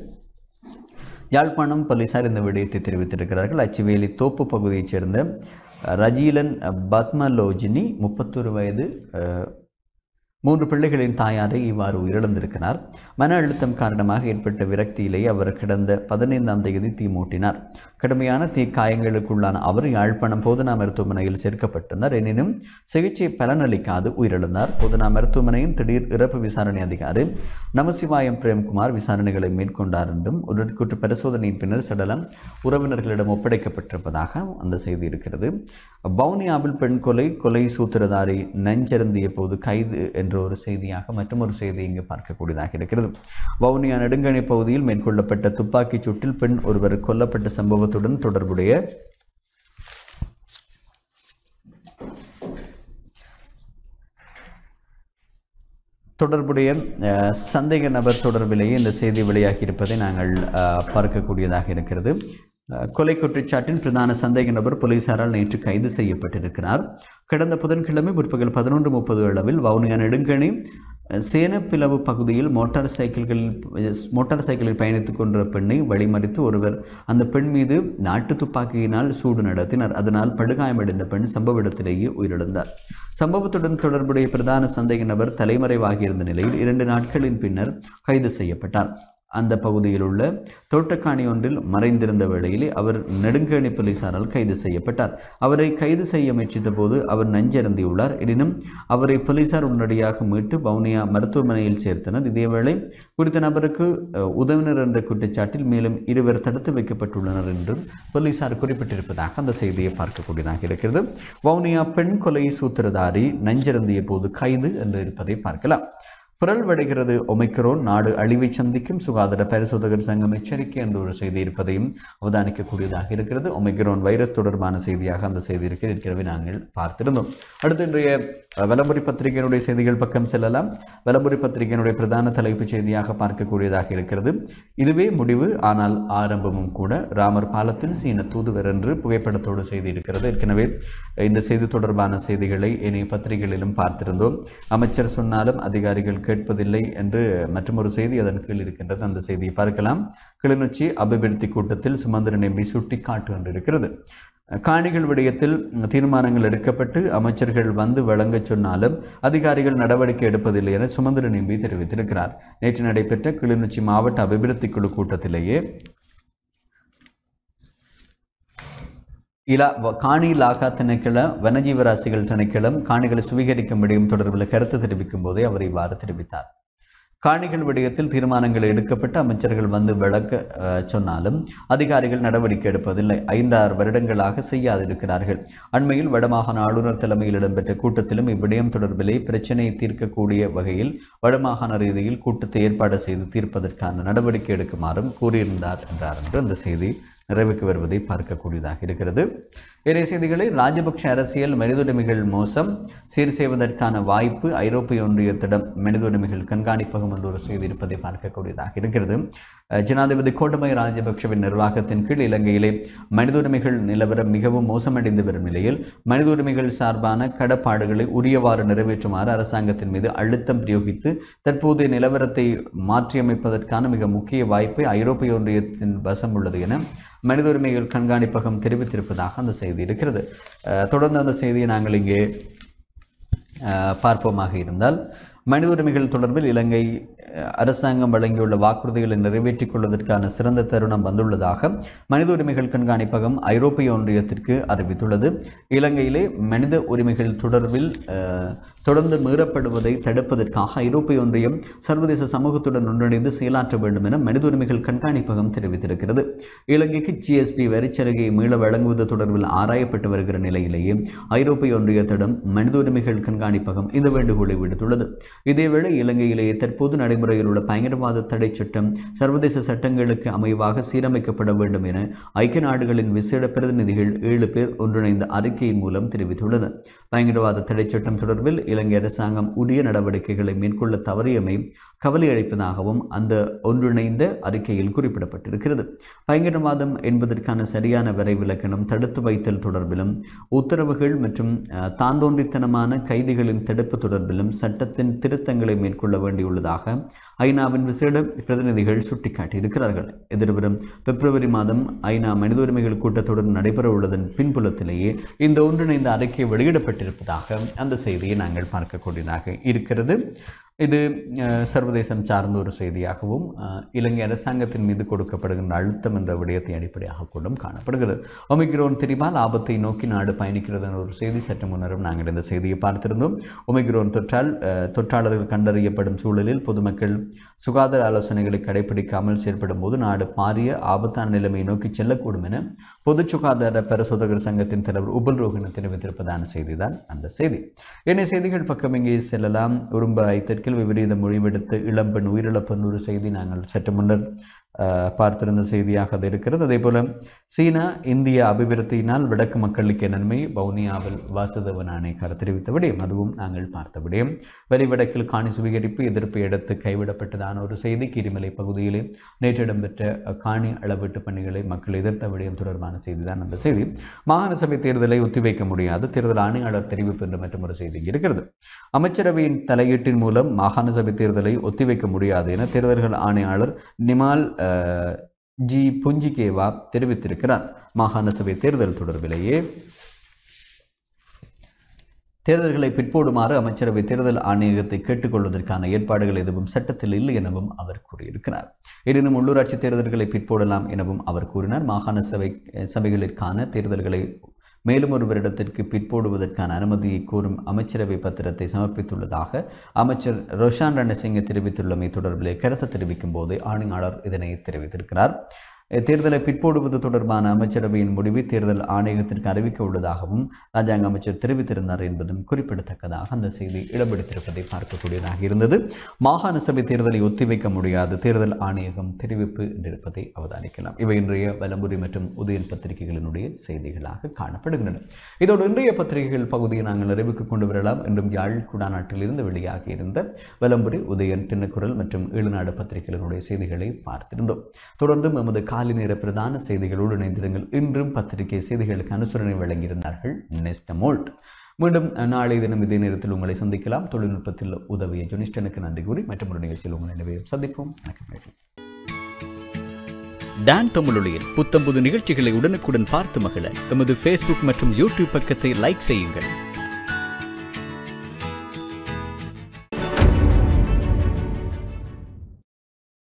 யாழ்ப்பாணம் போலீசார் இந்த விடயத்தை தெரிவித்திருக்கிறார்கள் அச்சுவேலி தோப்பு பகுதியைச் சேர்ந்த ரஜீலன் பத்மலோஜினி முப்பத்தொரு வயது அஹ், மூன்று பிள்ளைகளின் தாயாரை இவ்வாறு உயிரிழந்திருக்கிறார் மன அழுத்தம் காரணமாக ஏற்பட்ட விரக்தியிலேயே அவர் கடந்த பதினைந்தாம் தேதி தீ மூட்டினார் கடுமையான தீ காயங்களுக்குள்ளான அவர் யாழ்ப்பாணம் போதனா மருத்துவமனையில் சேர்க்கப்பட்டிருந்தார் எனினும் சிகிச்சை பலனளிக்காது உயிரிழந்தார் போதனா மருத்துவமனையின் திடீர் இறப்பு விசாரணை அதிகாரி நமசிவாயம் பிரேம்குமார் விசாரணைகளை மேற்கொண்டார் என்றும் உடற்கூற்று பரிசோதனையின் பின்னர் சடலம் உறவினர்களிடம் ஒப்படைக்கப்பட்டிருப்பதாக அந்த செய்தி இருக்கிறது வவுனியாவில் பெண் கொலை கொலை சூத்திரதாரி நஞ்சருந்திய போது கைது என்ற ஒரு செய்தியாக மற்றும் ஒரு செய்தி இங்கு பார்க்கக்கூடியதாக இருக்கிறது வவுனியா நெடுங்கணி பகுதியில் மேற்கொள்ளப்பட்ட துப்பாக்கிச் சூட்டில் பெண் ஒருவர் கொல்லப்பட்ட சம்பவத்துடன் தொடர்புடைய தொடர்புடைய அஹ், சந்தேக நபர் தொடர்பிலேயே இந்த செய்தி வெளியாகி இருப்பதை நாங்கள் அஹ், பார்க்கக்கூடியதாக இருக்கிறது அஹ், கொலை குற்றச்சாட்டின் பிரதான சந்தேக நபர் போலீசாரால் நேற்று கைது செய்யப்பட்டிருக்கிறார் கடந்த புதன்கிழமை முற்பகல் பதினொன்று முப்பது அளவில் வவுனியா நெடுங்கணி அஹ், சேனப்பிளவு பகுதியில் மோட்டார் சைக்கிள்களில் மோட்டார் சைக்கிளில் பயணித்துக் கொன்ற பெண்ணை வழிமறித்து ஒருவர் அந்த பெண் மீது நாட்டு துப்பாக்கியினால் சூடு நடத்தினர் அதனால் படுகாயமடைந்த பெண் சம்பவ இடத்திலேயே உயிரிழந்தார் சம்பவத்துடன் தொடர்புடைய பிரதான சந்தேக நபர் தலைமறைவாகியிருந்த நிலையில் இரண்டு நாட்களின் பின்னர் கைது செய்யப்பட்டார் அந்த பகுதியில் உள்ள தோட்டக்காணி ஒன்றில் மறைந்திருந்த வேளையிலே அவர் நெடுங்கேணி போலீசாரால் கைது செய்யப்பட்டார் அவரை கைது செய்ய முயற்சித்த போது அவர் நஞ்சருந்தியுள்ளார் எனினும் அவரை போலீசார் உடனடியாக மீட்டு வவுனியா மருத்துவமனையில் சேர்த்தனர் இதேவேளை குறித்த நபருக்கு அஹ், உதவினர் என்ற குற்றச்சாட்டில் மேலும் இருவர் தடுத்து வைக்கப்பட்டுள்ளனர் என்றும் போலீசார் குறிப்பிட்டிருப்பதாக அந்த செய்தியை பார்க்கக்கூடியதாக இருக்கிறது வவுனியா பெண் கொலை சூத்திரதாரி நஞ்சருந்திய போது கைது என்று இருப்பதை பார்க்கலாம் புரள்வடைகிறது ஒமைக்ரோன் நாடு அழிவை சந்திக்கும் சுகாதார பரிசோதகர் சங்கம் எச்சரிக்கை என்ற ஒரு செய்தி இருப்பதையும் அவதானிக்கக்கூடியதாக இருக்கிறது ஒமைக்ரோன் வைரஸ் தொடர்பான செய்தியாக அந்த செய்தி இருக்கு ஏற்கனவே நாங்கள் பார்த்திருந்தோம் அடுத்து இன்றைய அஹ், வலம்புரி பத்திரிகையினுடைய செய்திகள் பக்கம் செல்லலாம் வலம்புரி பத்திரிகையினுடைய பிரதான தலைப்புச் செய்தியாக பார்க்கக்கூடியதாக இருக்கிறது இதுவே முடிவு ஆனால் ஆரம்பமும் கூட ராமர் பாலத்தில் சீன தூதுவர் என்று புகைப்படத்தோடு செய்தி இருக்கிறது ஏற்கனவே இந்த செய்தி தொடர்பான செய்திகளை இனி பத்திரிகைகளிலும் பார்த்திருந்தோம் அமைச்சர் சொன்னாலும் அதிகாரிகள் கேட்பதில்லை என்று மற்றொரு செய்தி அதன் கீழ் இருக்கின்றது அந்த செய்தியை பார்க்கலாம் கிளிநொச்சி அபிவிருத்தி கூட்டத்தில் சுமந்திரன் எம்பி சுட்டிக்காட்டு என்று இருக்கிறது காணிகள் விடயத்தில் தீர்மானங்கள் எடுக்கப்பட்டு அமைச்சர்கள் வந்து வழங்கச் சொன்னாலும் அதிகாரிகள் நடவடிக்கை எடுப்பதில்லை என சுமந்திரன் எம்பி தெரிவித்திருக்கிறார் நேற்று நடைபெற்ற கிளிநொச்சி மாவட்ட அபிவிருத்தி குழு கூட்டத்திலேயே இலா வ- காணி இலாகா திணைக்கள வனஜீவராசிகள் திணைக்களம் காணிகளை சுவீகரிக்கும் விடயம் தொடர்பில் கருத்து தெரிவிக்கும் போதே அவர் இவ்வாறு தெரிவித்தார் காணிகள் விடயத்தில் தீர்மானங்கள் எடுக்கப்பட்டு அமைச்சர்கள் வந்து விளக்க அஹ், சொன்னாலும் அதிகாரிகள் நடவடிக்கை எடுப்பதில்லை ஐந்தாறு வருடங்களாக செய்யாதிருக்கிறார்கள் அண்மையில் வடமாகாண ஆளுநர் தலைமையில் இடம்பெற்ற கூட்டத்திலும் இவ்விடயம் தொடர்பிலே பிரச்சினையை தீர்க்கக்கூடிய வகையில் வடமாகாண ரீதியில் கூட்டத்தை ஏற்பாடு செய்து தீர்ப்பதற்கான நடவடிக்கை எடுக்குமாறும் கூறியிருந்தார் என்றார் என்று அந்த செய்தி நிறைவுக்கு வருவதை பார்க்கக்கூடியதாக இருக்கிறது இறை செய்திகளை ராஜபக்ஷ அரசியல் மனித உரிமைகள் மோசம் சீர் செய்வதற்கான வாய்ப்பு ஐரோப்பிய ஒன்றியத்திடம் மனித உரிமைகள் கண்காணிப்பகம் என்ற ஒரு செய்தி இருப்பதை பார்க்கக்கூடியதாக இருக்கிறது அஹ் ஜனாதிபதி கோட்டபய ராஜபக்ஷவின் நிர்வாகத்தின் கீழ் இலங்கையிலே மனித உரிமைகள் நிலவரம் மிகவும் மோசமடைந்து வரும் நிலையில் மனித உரிமைகள் சார்பான கடப்பாடுகளை உரியவாறு நிறைவேற்றுமாறு அரசாங்கத்தின் மீது அழுத்தம் பிரயோகித்து தற்போதைய நிலவரத்தை மாற்றியமைப்பதற்கான மிக முக்கிய வாய்ப்பை ஐரோப்பிய ஒன்றியத்தின் வசம் உள்ளது என மனித உரிமைகள் கண்காணிப்பகம் தெரிவித்திருப்பதாக அந்த செய்தி இருக்கிறது அஹ் தொடர்ந்து அந்த செய்தியை நாங்கள் இங்கே அஹ், பார்ப்போமாக இருந்தால் மனித உரிமைகள் தொடர்பில் இலங்கை அஹ், அரசாங்கம் வழங்கியுள்ள வாக்குறுதிகளை நிறைவேற்றிக் கொள்வதற்கான சிறந்த தருணம் வந்துள்ளதாக மனித உரிமைகள் கண்காணிப்பகம் ஐரோப்பிய ஒன்றியத்திற்கு அறிவித்துள்ளது இலங்கையிலே மனித உரிமைகள் தொடர்பில் அஹ், தொடர்ந்து மீறப்படுவதை தடுப்பதற்காக ஐரோப்பிய ஒன்றியம் சர்வதேச சமூகத்துடன் ஒன்றிணைந்து செயலாற்ற வேண்டும் என மனித உரிமைகள் கண்காணிப்பகம் தெரிவித்திருக்கிறது இலங்கைக்கு ஜிஎஸ்பி வரிச்சலுகையை மீள வழங்குவது தொடர்பில் ஆராயப்பட்டு வருகிற நிலையிலேயே ஐரோப்பிய ஒன்றியத்திடம் மனித உரிமைகள் கண்காணிப்பகம் இந்த வேண்டுகோளை விடுத்துள்ளது இதேவேளை இலங்கையிலேயே தற்போது நடைமுறையில் உள்ள பயங்கரவாத தடை சட்டம் சர்வதேச சட்டங்களுக்கு அமைவாக சீரமைக்கப்பட வேண்டும் என ஐக்கிய நாடுகளின் விசேட பிரதிநிதிகள் ஏழு பேர் ஒன்றிணைந்த அறிக்கையின் மூலம் தெரிவித்துள்ளனர் பயங்கரவாத தடை சட்டம் தொடர்பில் இலங்கை அரசாங்கம் உரிய நடவடிக்கைகளை மேற்கொள்ள தவறியமை கவலை அளிப்பதாகவும் அந்த ஒன்றிணைந்த அறிக்கையில் குறிப்பிடப்பட்டிருக்கிறது பயங்கரவாதம் என்பதற்கான சரியான வரைவிலக்கணம் தடுத்து வைத்தல் தொடர்பிலும் உத்தரவுகள் மற்றும் அஹ், தாந்தோன்றித்தனமான கைதிகளின் தடுப்பு தொடர்பிலும் சட்டத்தின் திருத்தங்களை மேற்கொள்ள வேண்டியுள்ளதாக ஐநாவின் விசேட பிரதிநிதிகள் சுட்டிக்காட்டியிருக்கிறார்கள் எதிர்வரும் பிப்ரவரி மாதம் ஐநா மனித உரிமைகள் கூட்டத்தொடர் நடைபெற உள்ளதன் பின்புலத்திலேயே இந்த ஒன்றிணைந்த அறிக்கை வெளியிடப்பட்டிருப்பதாக அந்த செய்தியை நாங்கள் பார்க்கக்கூடியதாக இருக்கிறது இது அஹ், சர்வதேசம் சார்ந்த ஒரு செய்தியாகவும் அஹ், இலங்கை அரசாங்கத்தின் மீது கொடுக்கப்படுகின்ற அழுத்தம் என்ற விடயத்தை அடிப்படையாக கொண்டும் காணப்படுகிறது ஒமிக்ரோன் தெரிவால் ஆபத்தை நோக்கி நாடு பயணிக்கிறது என்ற ஒரு செய்தி சற்று முன்னரும் நாங்கள் இந்த செய்தியை பார்த்திருந்தோம் ஒமிக்ரோன் தொற்றால் அஹ், தொற்றாளர்கள் கண்டறியப்படும் சூழலில் பொதுமக்கள் சுகாதார ஆலோசனைகளை கடைபிடிக்காமல் செயல்படும் போது நாடு பாரிய ஆபத்தான நிலைமையை நோக்கி செல்லக்கூடும் என பொது சுகாதார பரிசோதகர் சங்கத்தின் தலைவர் உபல் ரோஹின தெரிவித்திருப்பதான செய்திதான் அந்த செய்தி என்ன செய்திகள் பக்கம் இங்கே செல்லலாம் உரும்பாய் தெற்கில் விபரீத மொழிவெடுத்து இளம்பெண் உயிரிழப்புன்னு ஒரு செய்தி நாங்கள் சற்று முன்னர் அஹ், பார்த்திருந்த செய்தியாக அது இருக்கிறது அதே போல சீனா இந்திய அபிவிருத்தியினால் வடக்கு மக்களுக்கு நன்மை வவுனியாவில் வாசுதேவன் ஆணைக்கார் தெரிவித்த விடயம் அதுவும் நாங்கள் பார்த்த விடயம் வெளிவடக்கில் காணி சுவீகரிப்பு எதிர்ப்பை அடுத்து கைவிடப்பட்டதான ஒரு செய்தி கீரிமலை பகுதியிலே நேற்று இடம்பெற்ற அஹ், காணி அளவீட்டு பணிகளை மக்கள் எதிர்த்த விடயம் தொடர்பான செய்திதான் அந்த செய்தி மாகாண சபை தேர்தலை ஒத்திவைக்க முடியாது தேர்தல் ஆணையாளர் தெரிவிப்பு என்று மற்றும் ஒரு செய்தி இங்கே இருக்கிறது அமைச்சரவையின் தலையீட்டின் மூலம் மாகாண சபை தேர்தலை ஒத்திவைக்க முடியாது என தேர்தல்கள் ஆணையாளர் நிமால் அஹ், ஜி புஞ்சிகேவா தெரிவித்திருக்கிறார் மாகாண சபை தேர்தல் தொடர்பிலேயே தேர்தல்களை பிற்போடுமாறு அமைச்சரவை தேர்தல் ஆணையகத்தை கேட்டுக்கொள்வதற்கான ஏற்பாடுகள் எதுவும் சட்டத்தில் இல்லை எனவும் அவர் கூறியிருக்கிறார் எனினும் உள்ளூராட்சி தேர்தல்களை பிற்போடலாம் எனவும் அவர் கூறினார் மாகாண சபை சபைகளிற்கான தேர்தல்களை மேலும் ஒரு வருடத்திற்கு பிற்போடுவதற்கான அனுமதியை கோரும் அமைச்சரவை பத்திரத்தை சமர்ப்பித்துள்ளதாக அமைச்சர் ரோஷான் ரணசிங்க தெரிவித்துள்ளமை தொடர்பிலே கருத்து தெரிவிக்கும் போது ஆணையாளர் இதனை தெரிவித்திருக்கிறார் தேர்தலை பிற்போடுவது தொடர்பான அமைச்சரவையின் முடிவை தேர்தல் ஆணையகத்திற்கு அறிவிக்க உள்ளதாகவும் ராஜாங்க அமைச்சர் தெரிவித்திருந்தார் என்பதும் குறிப்பிடத்தக்கதாக அந்த செய்தி இடம்பெடுத்திருப்பதை பார்க்கக்கூடியதாக இருந்தது மாகாண சபை தேர்தலை ஒத்திவைக்க முடியாது தேர்தல் ஆணையகம் தெரிவிப்பு என்றிருப்பதை அவதானிக்கலாம் இவை இன்றைய வலம்புரி மற்றும் உதயன் பத்திரிகைகளினுடைய செய்திகளாக காணப்படுகின்றன இதோடு இன்றைய பத்திரிகைகள் பகுதியை நாங்கள் நிறைவுக்கு கொண்டு வரலாம் என்றும் யாழ் குடாநாட்டிலிருந்து வெளியாகி இருந்த வலம்புரி உதயன் திண்ணக்குரல் மற்றும் ஈழுநாடு பத்திரிகைகளினுடைய செய்திகளை பார்த்திருந்தோம் தொடர்ந்தும் எமது காலை நேர பிரதான செய்திகளோடு இணைந்திருங்கள் இன்றும் பத்திரிகை செய்திகளுக்கு அனுசரணை வழங்கியிருந்தார்கள் நெஸ்டமோல்ட் மீண்டும் நாளை தினம் இதே நேரத்தில் உங்களை சந்திக்கலாம் தொழில்நுட்பத்தில் உதவிய ஜொனிஸ்டனுக்கு நன்றி கூறி மற்றொரு நிகழ்ச்சியில் உங்களை அனைவரையும் சந்திப்போம் வணக்கம் நேயர்களே. டான் தமிழொலியில் புத்தம்புது நிகழ்ச்சிகளை உடனுக்குடன் பார்த்து மகிழ எமது ஃபேஸ்புக் மற்றும் யூடியூப் பக்கத்தை லைக் செய்யுங்கள்